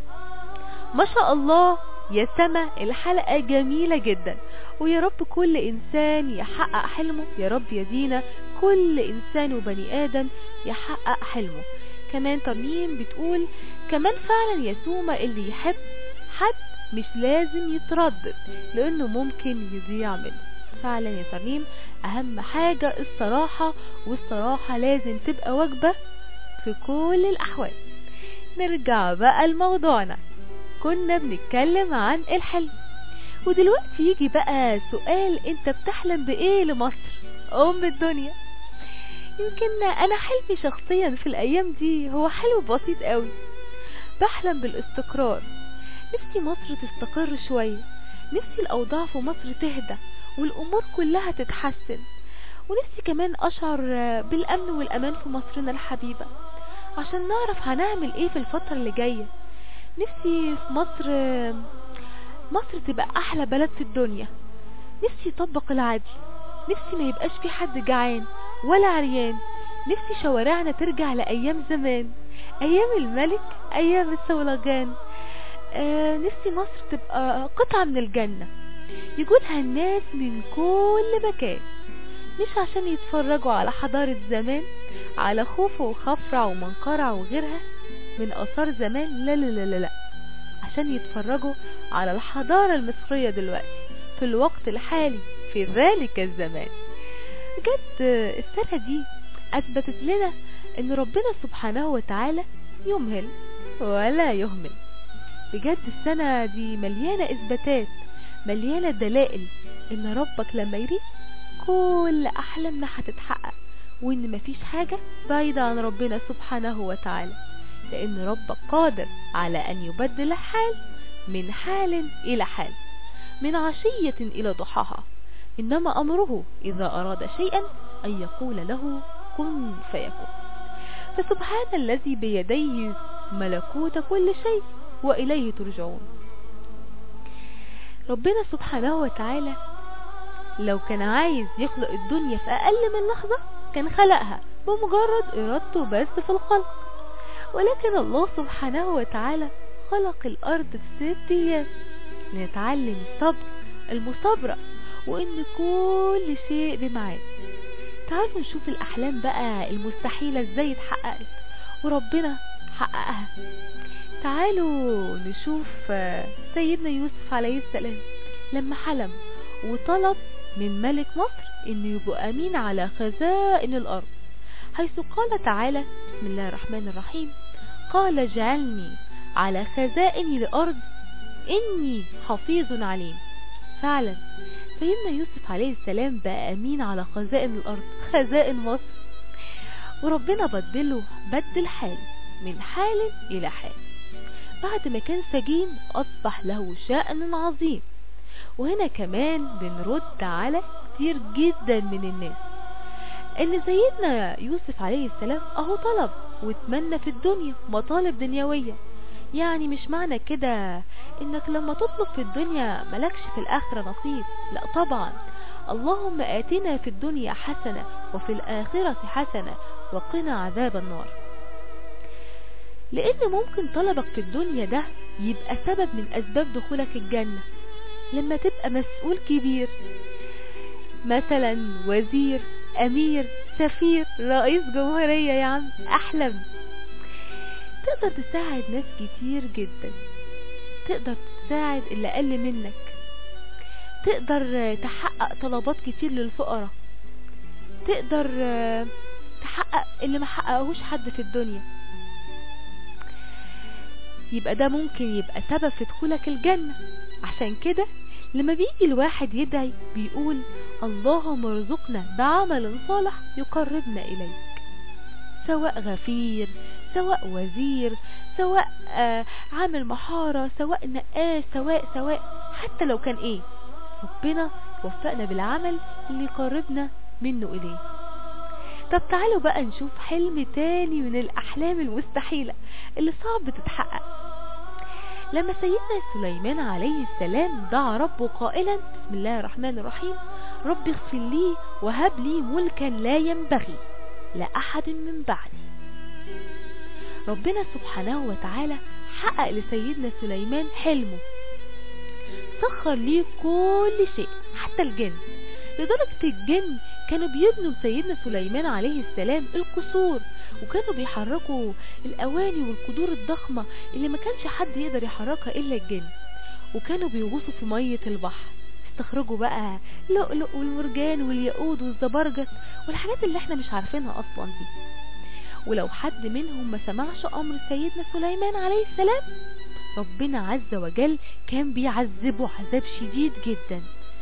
ما شاء الله يا سما الحلقة جميلة جدا ويا رب كل انسان يحقق حلمه يا رب يا دينا كل انسان وبني ادم يحقق حلمه كمان ترميم بتقول كمان فعلا يا سوما اللي يحب حد مش لازم يتردد لانه ممكن يضيع منه فعلا يا ترميم اهم حاجة الصراحة والصراحة لازم تبقى واجبة في كل الاحوال نرجع بقى لموضوعنا كنا بنتكلم عن الحلم ودلوقتي يجي بقى سؤال انت بتحلم بايه لمصر ام الدنيا يمكن انا حلمي شخصيا في الايام دي هو حلم بسيط قوي بحلم بالاستقرار نفسي مصر تستقر شوية نفسي الاوضاع في مصر تهدى والامور كلها تتحسن ونفسي كمان اشعر بالامن والامان في مصرنا الحبيبة عشان نعرف هنعمل ايه في الفترة اللي جاية نفسي في مصر مصر تبقى احلى بلد في الدنيا نفسي يطبق العدل نفسي ما يبقاش في حد جعان ولا عريان نفسي شوارعنا ترجع لأيام زمان أيام الملك أيام الصولجان آه نفسي مصر تبقى قطعة من الجنة يجودها الناس من كل مكان مش عشان يتفرجوا على حضارة زمان على خوف وخفرع ومنقرع وغيرها من آثار زمان لا لا لا لا, لا. عشان يتفرجوا على الحضارة المصرية دلوقتي في الوقت الحالي في ذلك الزمان بجد السنة دي أثبتت لنا أن ربنا سبحانه وتعالى يمهل ولا يهمل بجد السنة دي مليانة إثباتات مليانة دلائل أن ربك لما يريد كل أحلامنا هتتحقق وأن مفيش حاجة بعيدة عن ربنا سبحانه وتعالى لأن ربك قادر على أن يبدل الحال من حال إلى حال من عشية إلى ضحاها إنما أمره إذا أراد شيئا أن يقول له كن فيكون فسبحان الذي بيديه ملكوت كل شيء وإليه ترجعون ربنا سبحانه وتعالى لو كان عايز يخلق الدنيا في أقل من لحظة كان خلقها بمجرد إرادته بس في الخلق ولكن الله سبحانه وتعالى خلق الأرض في ست أيام نتعلم الصبر المصابرة وإن كل شيء بمعاد تعالوا نشوف الأحلام بقى المستحيلة ازاي اتحققت وربنا حققها تعالوا نشوف سيدنا يوسف عليه السلام لما حلم وطلب من ملك مصر انه يبقى امين على خزائن الارض حيث قال تعالى بسم الله الرحمن الرحيم قال اجعلني على خزائن الارض اني حفيظ عليم فعلا سيدنا يوسف عليه السلام بقى امين على خزائن الارض خزائن مصر وربنا بدله بدل حال من حال الى حال بعد ما كان سجين اصبح له شأن عظيم وهنا كمان بنرد على كتير جدا من الناس ان سيدنا يوسف عليه السلام اهو طلب واتمنى في الدنيا مطالب دنيوية يعني مش معنى كده انك لما تطلب في الدنيا ملكش في الاخرة نصيب لا طبعا اللهم آتنا في الدنيا حسنة وفي الآخرة حسنة وقنا عذاب النار لأن ممكن طلبك في الدنيا ده يبقى سبب من أسباب دخولك الجنة لما تبقى مسؤول كبير مثلا وزير أمير سفير رئيس جمهورية يا عم أحلم تقدر تساعد ناس كتير جدا تقدر تساعد اللي أقل منك تقدر تحقق طلبات كتير للفقراء تقدر تحقق اللي ما حققهوش حد في الدنيا يبقى ده ممكن يبقى سبب في دخولك الجنة عشان كده لما بيجي الواحد يدعي بيقول اللهم ارزقنا بعمل صالح يقربنا إليك سواء غفير سواء وزير سواء آه عامل محارة سواء نقاش سواء سواء حتى لو كان ايه ربنا وفقنا بالعمل اللي يقربنا منه إليه طب تعالوا بقى نشوف حلم تاني من الأحلام المستحيلة اللي صعب تتحقق لما سيدنا سليمان عليه السلام دعا ربه قائلا بسم الله الرحمن الرحيم رب اغفر لي وهب لي ملكا لا ينبغي لأحد من بعدي ربنا سبحانه وتعالى حقق لسيدنا سليمان حلمه سخر ليه كل شيء حتى الجن لدرجة الجن كانوا بيبنوا لسيدنا سليمان عليه السلام القصور وكانوا بيحركوا الأواني والقدور الضخمة اللي ما كانش حد يقدر يحركها إلا الجن وكانوا بيغوصوا في مية البحر استخرجوا بقى اللؤلؤ والمرجان والياقوت والزبرجد والحاجات اللي احنا مش عارفينها أصلا دي ولو حد منهم ما سمعش أمر سيدنا سليمان عليه السلام ربنا عز وجل كان بيعذبه عذاب شديد جدا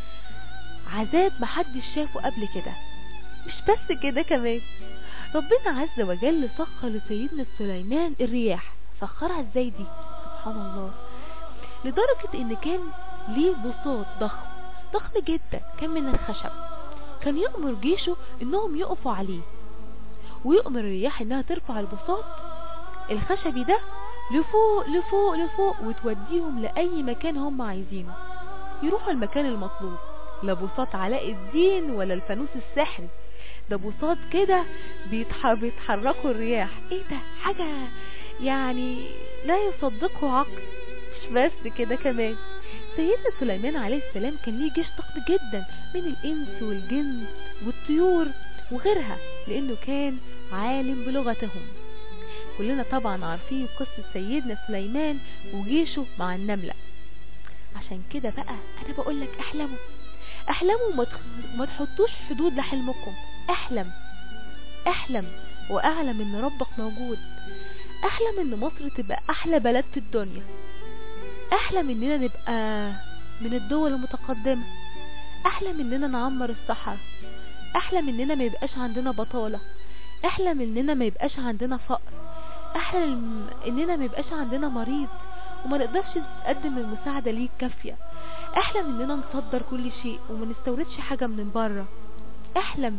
عذاب محدش شافه قبل كده مش بس كده كمان ربنا عز وجل سخر لسيدنا سليمان الرياح سخرها ازاي دي سبحان الله لدرجة ان كان ليه بساط ضخم ضخم جدا كان من الخشب كان يأمر جيشه انهم يقفوا عليه ويؤمر الرياح انها ترفع البساط الخشبي ده لفوق لفوق لفوق وتوديهم لأي مكان هم عايزينه يروحوا المكان المطلوب لا بساط علاء الدين ولا الفانوس السحري ده بساط كده بيتح... بيتحركوا الرياح ايه ده حاجة يعني لا يصدقه عقل مش بس كده كمان سيدنا سليمان عليه السلام كان ليه جيش ضخم جدا من الانس والجن والطيور وغيرها لانه كان عالم بلغتهم كلنا طبعا عارفين قصة سيدنا سليمان وجيشه مع النملة عشان كده بقى انا بقولك احلموا احلموا وما تخ- ما تحطوش حدود لحلمكم احلم احلم واعلم ان ربك موجود احلم ان مصر تبقى احلى بلد في الدنيا احلم اننا نبقى من الدول المتقدمة احلم اننا نعمر الصحراء احلم اننا ما يبقاش عندنا بطالة احلم اننا ما يبقاش عندنا فقر احلم اننا ما يبقاش عندنا مريض وما نقدرش نقدم المساعدة ليه كافية احلم اننا نصدر كل شيء وما نستوردش حاجة من بره احلم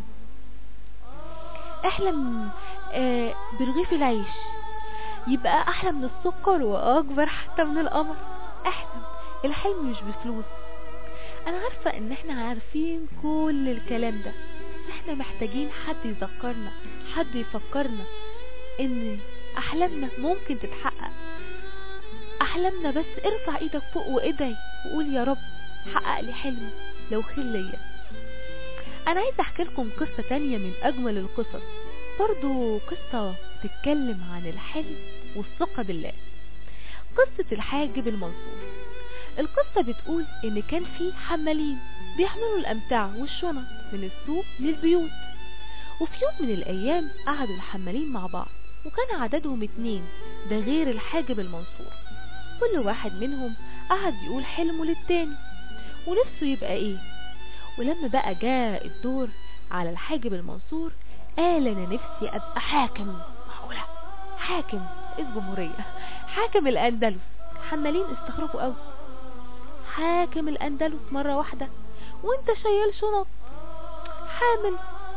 احلم آه برغيف العيش يبقى احلى من السكر واكبر حتى من القمر احلم الحلم مش بفلوس انا عارفة ان احنا عارفين كل الكلام ده احنا محتاجين حد يذكرنا حد يفكرنا ان احلامنا ممكن تتحقق احلامنا بس ارفع ايدك فوق وايدي وقول يا رب حقق لي حلمي لو خير ليا انا عايز احكي لكم قصة تانية من اجمل القصص برضو قصة تتكلم عن الحلم والثقة بالله قصة الحاجب المنصور القصة بتقول ان كان في حمالين بيحملوا الامتعة والشنط من السوق للبيوت وفي يوم من الايام قعدوا الحمالين مع بعض وكان عددهم اتنين ده غير الحاجب المنصور كل واحد منهم قعد يقول حلمه للتاني ونفسه يبقى ايه ولما بقى جاء الدور على الحاجب المنصور قال انا نفسي ابقى حاكم معقولة حاكم رئيس جمهورية حاكم الاندلس حمالين استغربوا قوي حاكم الاندلس مرة واحدة وانت شايل شنط حامل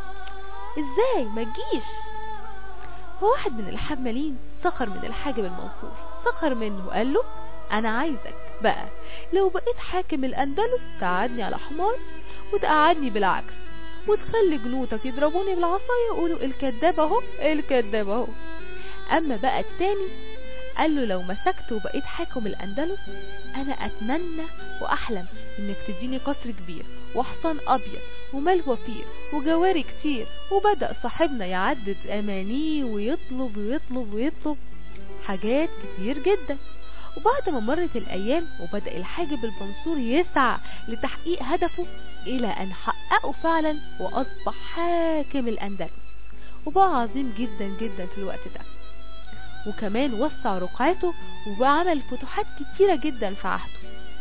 ازاي ما تجيش فواحد من الحمالين سخر من الحاجب المنصور سخر منه وقال له انا عايزك بقى لو بقيت حاكم الاندلس تقعدني على حمار وتقعدني بالعكس وتخلي جنودك يضربوني بالعصاية يقولوا الكذاب اهو الكذاب اهو اما بقى التاني قال له لو مسكت وبقيت حاكم الاندلس انا اتمنى واحلم انك تديني قصر كبير وحصان ابيض ومال وفير وجواري كتير وبدأ صاحبنا يعدد امانيه ويطلب ويطلب ويطلب حاجات كتير جدا وبعد ما مرت الايام وبدأ الحاجب المنصور يسعى لتحقيق هدفه الى ان حققه فعلا واصبح حاكم الاندلس وبقى عظيم جدا جدا في الوقت ده وكمان وسع رقعته وعمل فتوحات كتيرة جدا في عهده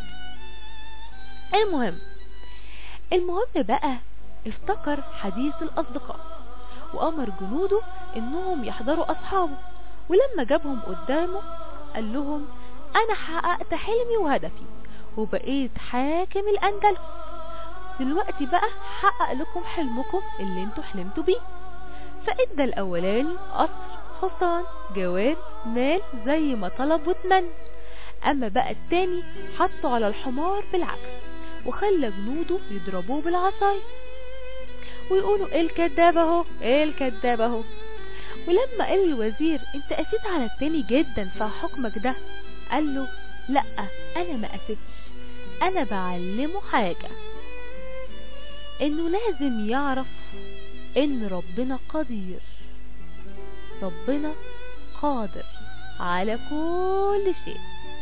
المهم المهم بقى افتكر حديث الأصدقاء وأمر جنوده إنهم يحضروا أصحابه ولما جابهم قدامه قال لهم أنا حققت حلمي وهدفي وبقيت حاكم الأندلس دلوقتي بقى حقق لكم حلمكم اللي انتوا حلمتوا بيه فادى الاولاني قصر حصان جوار مال زي ما طلب واتمنى اما بقى التاني حطه على الحمار بالعكس وخلى جنوده يضربوه بالعصاية ويقولوا ايه الكداب اهو ايه الكداب اهو ولما قال الوزير انت قسيت على التاني جدا في حكمك ده قال له لا انا ما قسيتش انا بعلمه حاجة انه لازم يعرف ان ربنا قدير ربنا قادر على كل شيء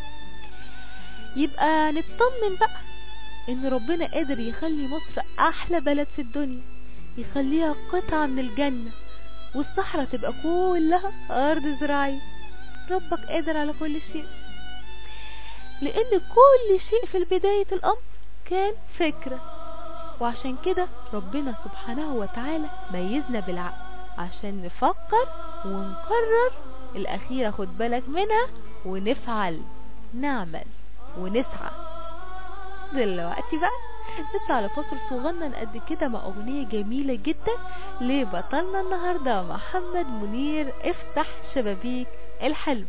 يبقى نطمن بقى ان ربنا قادر يخلي مصر احلى بلد في الدنيا يخليها قطعة من الجنة والصحراء تبقى كلها ارض زراعية ربك قادر على كل شيء لان كل شيء في بداية الامر كان فكرة وعشان كده ربنا سبحانه وتعالى ميزنا بالعقل عشان نفكر ونقرر الأخيرة خد بالك منها ونفعل نعمل ونسعى دلوقتي بقى نطلع لفصل صغنن قد كده مع أغنية جميلة جدا لبطلنا النهاردة محمد منير افتح شبابيك الحلم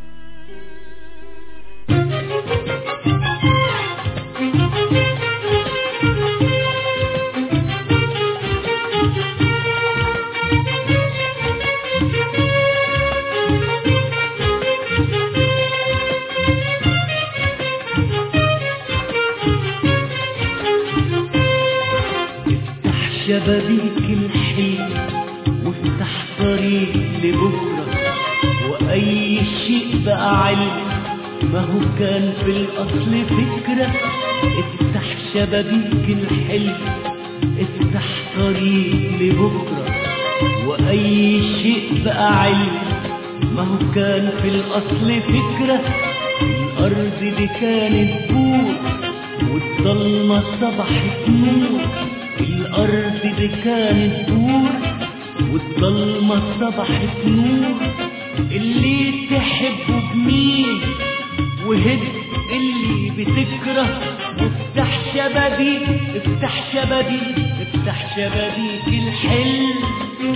افتح شبابيك الحلم وافتح طريق لبكرة وأي شيء بقى علم ما هو كان في الأصل فكرة افتح شبابيك الحلم افتح طريق لبكرة وأي شيء بقى علم ما هو كان في الأصل فكرة الأرض دي كانت بور والضلمة صبحت نور الأرض دي كانت دور والضلمة صبحت نور اللي تحبه بمين وهد اللي بتكره وافتح شبابيك افتح شبابيك افتح شبابيك الحلم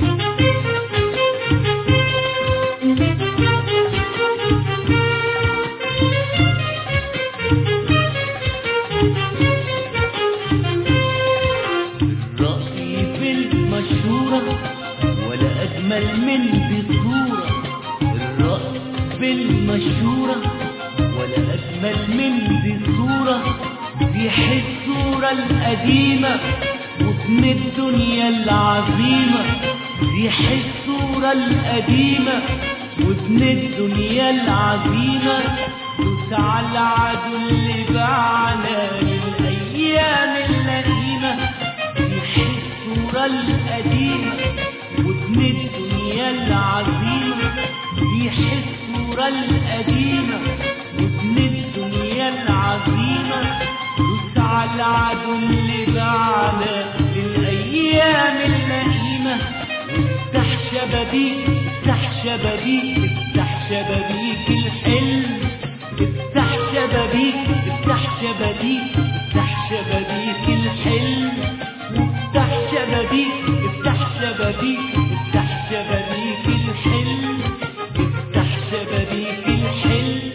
الرأي في المشهورة ولا أجمل من دي الصورة الرأي في المشهورة ولا أجمل من دي الصورة دي حس الصورة القديمة وابن الدنيا العظيمة دي حس الصورة القديمة وابن الدنيا العظيمة دوس على العدو اللي باعنا للأيام اللئيمة يحس الصورة القديمة وابن الدنيا العظيمة يحس الصورة القديمة وابن الدنيا العظيمة دوس على العدو اللي باعنا للأيام اللئيمة افتح شبابيك افتح شبابيك افتح شبابيك الحلم افتح شبابيك افتح شبابيك افتح شبابيك الحلم وافتح شبابيك افتح شبابيك افتح شبابيك الحلم افتح شبابيك الحلم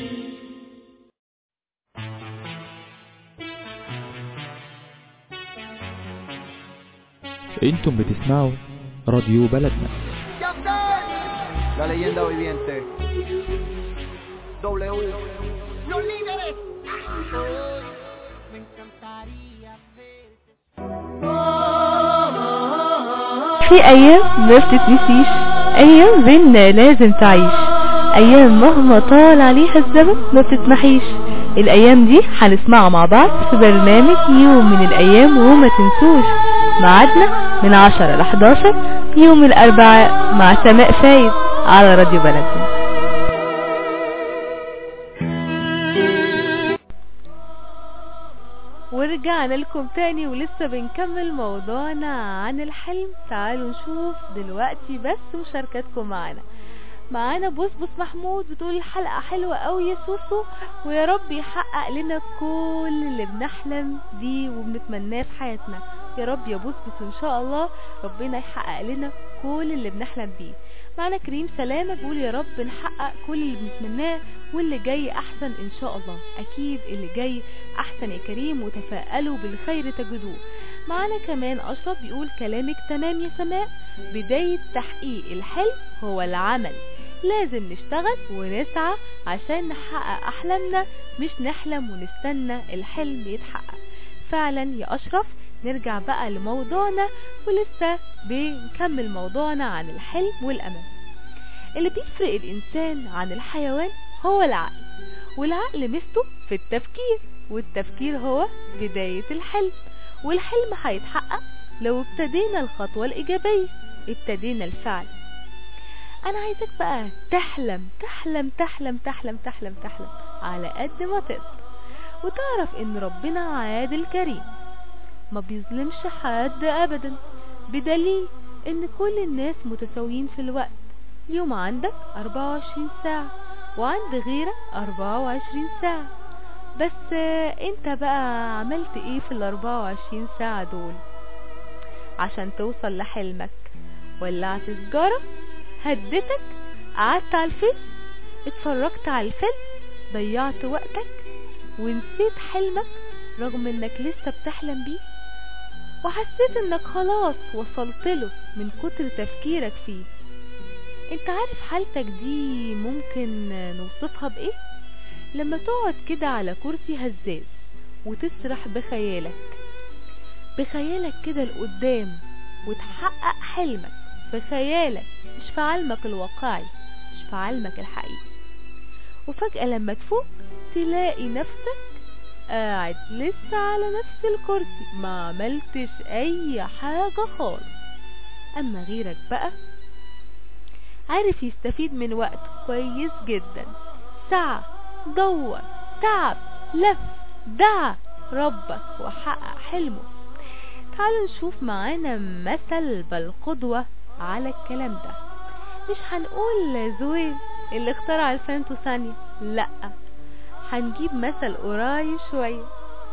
انتم بتسمعوا راديو بلدنا La leyenda viviente. W. Los líderes. في ايام ما بتتنسيش ايام بينا لازم تعيش ايام مهما طال عليها الزمن ما بتتمحيش الايام دي هنسمعها مع بعض في برنامج يوم من الايام وما تنسوش ميعادنا من 10 ل 11 يوم الاربعاء مع سماء فايد على راديو بلدنا ورجعنا لكم تاني ولسه بنكمل موضوعنا عن الحلم تعالوا نشوف دلوقتي بس مشاركتكم معنا معانا بسبس محمود بتقول الحلقة حلوة قوي يا سوسو ويا رب يحقق لنا كل اللي بنحلم بيه وبنتمناه في حياتنا يا رب يا بسبس وان شاء الله ربنا يحقق لنا كل اللي بنحلم بيه معنا كريم سلامة بيقول يا رب نحقق كل اللي بنتمناه واللي جاي احسن ان شاء الله اكيد اللي جاي احسن يا كريم وتفائلوا بالخير تجدوه معنا كمان اشرف بيقول كلامك تمام يا سماء بداية تحقيق الحلم هو العمل لازم نشتغل ونسعى عشان نحقق احلامنا مش نحلم ونستنى الحلم يتحقق فعلا يا اشرف نرجع بقى لموضوعنا ولسه بنكمل موضوعنا عن الحلم والامل اللي بيفرق الانسان عن الحيوان هو العقل والعقل ميزته في التفكير والتفكير هو بداية الحلم والحلم هيتحقق لو ابتدينا الخطوة الإيجابية ابتدينا الفعل أنا عايزك بقى تحلم تحلم تحلم تحلم تحلم تحلم على قد ما تقدر وتعرف إن ربنا عادل كريم ما بيظلمش حد أبدا بدليل إن كل الناس متساويين في الوقت اليوم عندك 24 ساعة وعند غيرك 24 ساعة بس انت بقى عملت ايه في ال 24 ساعة دول عشان توصل لحلمك ولعت سجارة هدتك قعدت على الفيس اتفرجت على الفيلم ضيعت وقتك ونسيت حلمك رغم انك لسه بتحلم بيه وحسيت انك خلاص وصلت له من كتر تفكيرك فيه انت عارف حالتك دي ممكن نوصفها بايه لما تقعد كده على كرسي هزاز وتسرح بخيالك بخيالك كده لقدام وتحقق حلمك بخيالك مش في علمك الواقعي مش في علمك الحقيقي وفجأة لما تفوق تلاقي نفسك قاعد لسه على نفس الكرسي ما عملتش اي حاجة خالص اما غيرك بقى عارف يستفيد من وقته كويس جدا سعى دور تعب لف دعا ربك وحقق حلمه تعالوا نشوف معانا مثل بالقدوة على الكلام ده مش هنقول زويل اللي اخترع الفانتو ثانية لا هنجيب مثل قريب شوية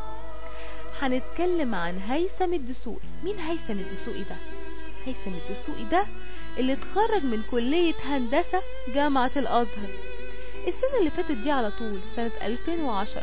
هنتكلم عن هيثم الدسوقي مين هيثم الدسوقي ده هيثم الدسوقي ده اللي اتخرج من كلية هندسة جامعة الازهر السنة اللي فاتت دي على طول سنة 2010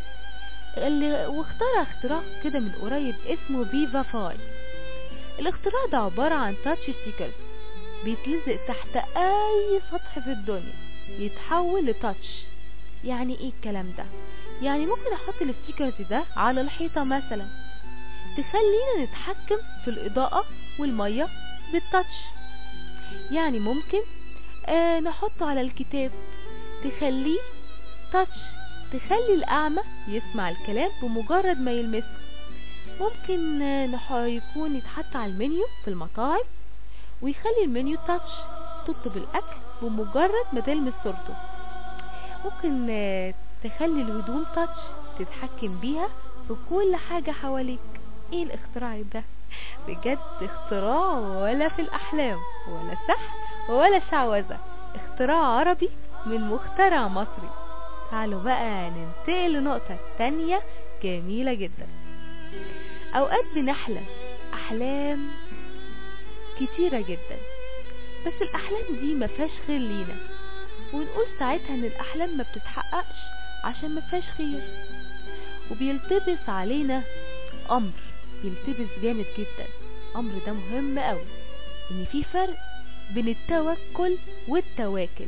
اللي واخترع اختراع كده من قريب اسمه فيفا فاي الاختراع ده عبارة عن تاتش ستيكرز بيتلزق تحت اي سطح في الدنيا يتحول لتاتش يعني ايه الكلام ده يعني ممكن احط الستيكرز ده على الحيطة مثلا تخلينا نتحكم في الاضاءة والمية بالتاتش يعني ممكن آه نحطه على الكتاب تخليه تاتش تخلي الأعمى يسمع الكلام بمجرد ما يلمسه ممكن نح- يكون يتحط على المنيو في المطاعم ويخلي المنيو تاتش تطلب الأكل بمجرد ما تلمس صورته ممكن آه، تخلي الهدوم تاتش تتحكم بيها في كل حاجة حواليك ايه الاختراع ده بجد اختراع ولا في الأحلام ولا سحر ولا شعوذة اختراع عربي من مخترع مصري تعالوا بقى ننتقل لنقطة تانية جميلة جدا أوقات بنحلم أحلام كتيرة جدا بس الأحلام دي ما فيهاش خير لينا ونقول ساعتها إن الأحلام ما بتتحققش عشان ما فيهاش خير وبيلتبس علينا أمر يلتبس جامد جدا أمر ده مهم قوي إن في فرق بين التوكل والتواكل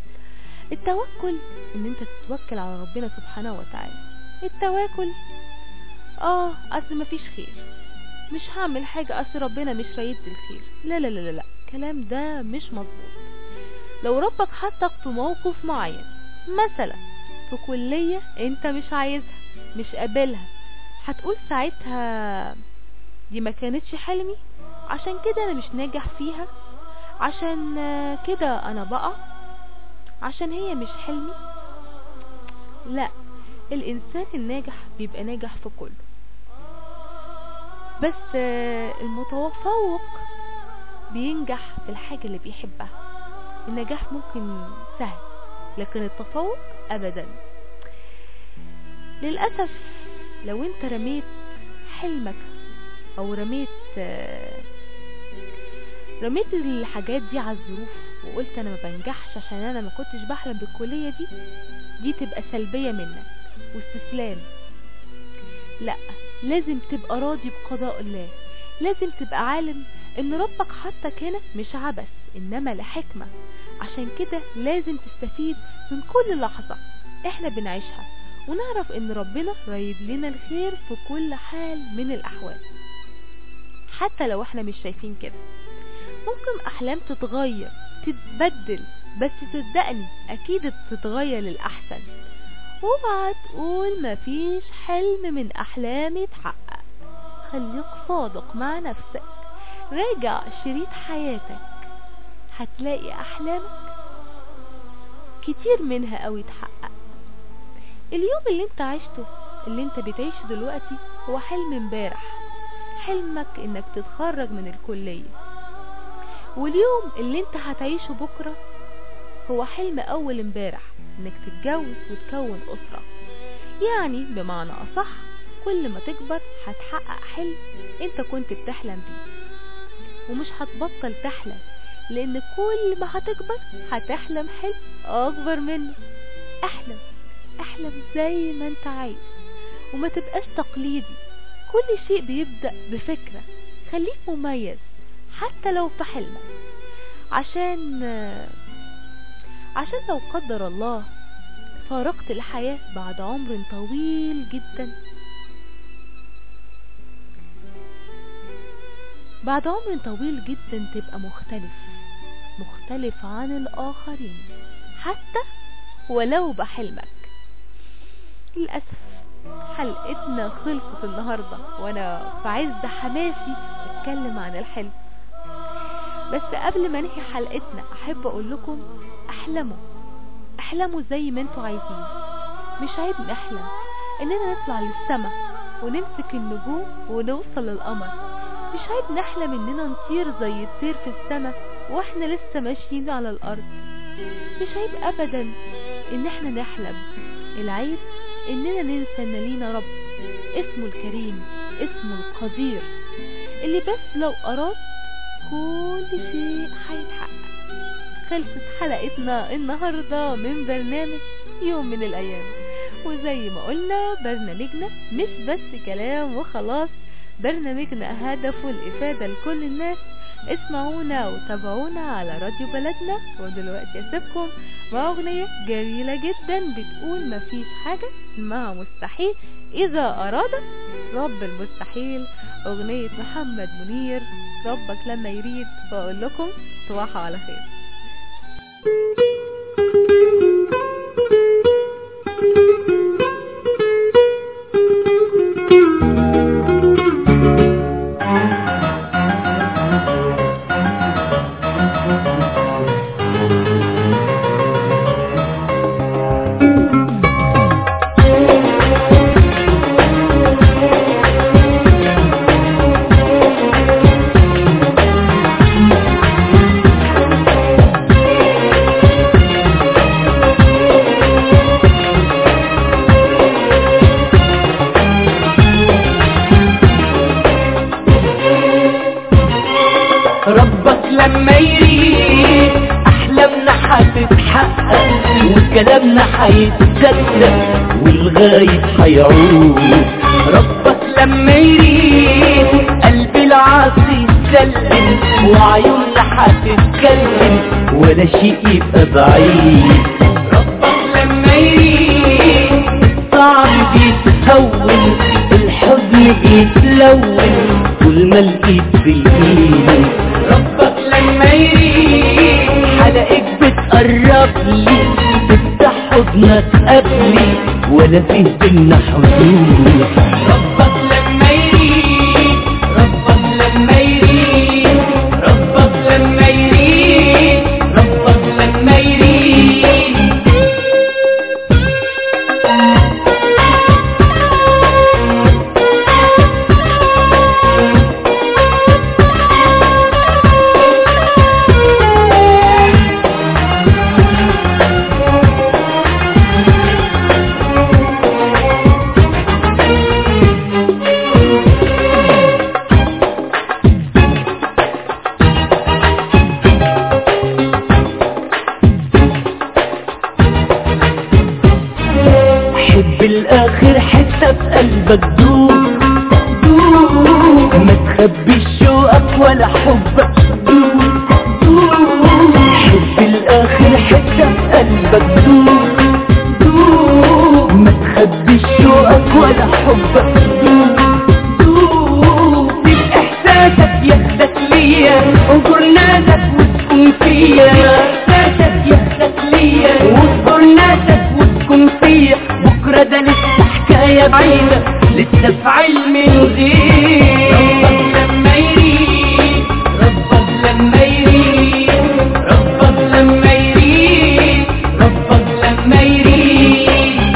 التوكل ان انت تتوكل على ربنا سبحانه وتعالى التواكل اه اصل مفيش خير مش هعمل حاجة اصل ربنا مش رايد الخير لا لا لا لا لا الكلام ده مش مظبوط لو ربك حطك في موقف معين مثلا في كلية انت مش عايزها مش قابلها هتقول ساعتها دي ما كانتش حلمي عشان كده انا مش ناجح فيها عشان آه، كده انا بقى عشان هي مش حلمي لا الانسان الناجح بيبقى ناجح في كله بس آه، المتفوق بينجح في الحاجة اللي بيحبها النجاح ممكن سهل لكن التفوق ابدا للأسف لو انت رميت حلمك او رميت آه، رميت الحاجات دي على الظروف وقلت انا ما بنجحش عشان انا ما كنتش بحلم بالكلية دي دي تبقى سلبية منك واستسلام لا لازم تبقى راضي بقضاء الله لازم تبقى عالم ان ربك حطك هنا مش عبث انما لحكمة عشان كده لازم تستفيد من كل لحظة احنا بنعيشها ونعرف ان ربنا رايد لنا الخير في كل حال من الاحوال حتى لو احنا مش شايفين كده ممكن احلام تتغير تتبدل بس صدقني اكيد تتغير للاحسن اوعى تقول مفيش حلم من احلامي يتحقق خليك صادق مع نفسك راجع شريط حياتك هتلاقي احلامك كتير منها قوي تحقق اليوم اللي انت عشته اللي انت بتعيشه دلوقتي هو حلم امبارح حلمك انك تتخرج من الكلية واليوم اللي انت هتعيشه بكرة هو حلم اول امبارح انك تتجوز وتكون اسرة يعني بمعنى اصح كل ما تكبر هتحقق حلم انت كنت بتحلم بيه ومش هتبطل تحلم لان كل ما هتكبر هتحلم حلم اكبر منه احلم احلم زي ما انت عايز وما تبقاش تقليدي كل شيء بيبدأ بفكرة خليك مميز حتى لو في حلمك عشان عشان لو قدر الله فارقت الحياة بعد عمر طويل جدا بعد عمر طويل جدا تبقى مختلف مختلف عن الآخرين حتى ولو بحلمك للأسف حلقتنا خلصت النهاردة وانا في عز حماسي اتكلم عن الحلم بس قبل ما انهي حلقتنا احب اقول لكم احلموا احلموا زي ما انتوا عايزين مش عيب نحلم اننا نطلع للسما ونمسك النجوم ونوصل للقمر مش عيب نحلم اننا نطير زي الطير في السما واحنا لسه ماشيين على الارض مش عيب ابدا ان احنا نحلم العيب اننا ننسى ان لينا رب اسمه الكريم اسمه القدير اللي بس لو اراد كل شيء هيتحقق خلصت حلقتنا النهاردة من برنامج يوم من الايام وزي ما قلنا برنامجنا مش بس كلام وخلاص برنامجنا هدفه الافادة لكل الناس اسمعونا وتابعونا على راديو بلدنا ودلوقتي اسيبكم مع اغنية جميلة جدا بتقول مفيش حاجة اسمها مستحيل اذا اراد رب المستحيل اغنية محمد منير ربك لما يريد واقول لكم صباحا على خير ربك لما يريد احلامنا هتتحقق وكلامنا هيتصدق والغايب هيعود ربك لما يريد قلب العاصي يسلم وعيوننا هتتكلم ولا شيء يبقى بعيد ربك لما يريد الصعب بيتهون الحزن بيتلون طول ما الايد في الايد ربك لما يريد حلقك بتقرب لي تفتح حضنك قبلي ولا فيه بينا حدود ربك لما يريد ربك لما يريد ربك لما يريد ربك لما يريد قلبك دوب دوب ما تخبيش شوقك ولا حبك دوب دوب شوف الاخر حتة في قلبك دوب دوب ما تخبيش شوقك ولا حبك دوب دوب سيب احساسك ياخدك ليا انظر ناسك وتكون فيا احساسك ياخدك ليا واذكر ناسك وتكون فيا بكرة ده لسه حكاية بعيدة لسه في علم الغيب ربك لما يريد ربك لما يريد ربك لما يريد ربك لما يريد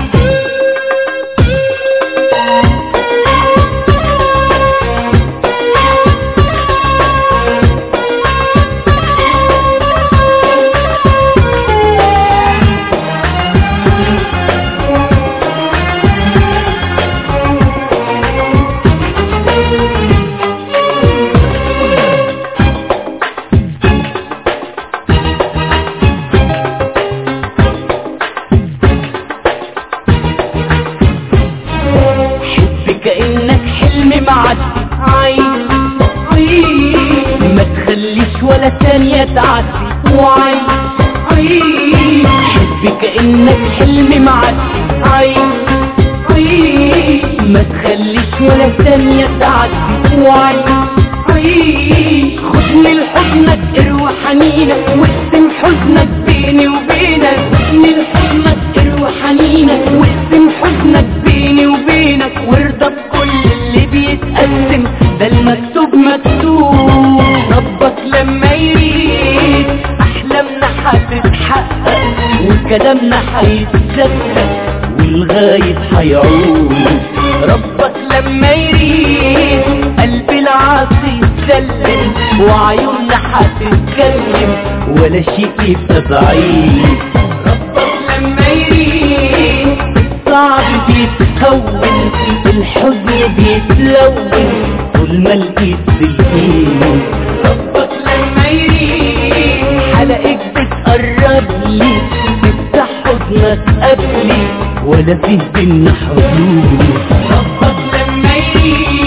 حب كأنك حلم معدي عايش عايش ما تخليش ولا ثانية تعدي وعايش عايش حب كأنك حلم معدي عايش عايش ما تخليش ولا ثانية تعدي وعايش عايش خدني لحضنك اروى حنينك واقسم حزنك بيني وبينك خدني لحضنك اروى حنينك واقسم حزنك بيني وبينك وارضى بكل اللي بيتقسم ده المكتوب مكتوب ربك لما يريد احلامنا هتتحقق وكلامنا هيتصدق والغايب هيعود ربك لما يريد قلب العاصي يسلم وعيوننا هتتكلم ولا شيء يبقى بعيد ربك لما يريد الصعب بيتهون الحزن بيتلون طول ما الايد بالايد ربك لما يريد حلقك بتقرب لي تفتح حضنك قبلي ولا فيه بينا حدود ربك لما يريد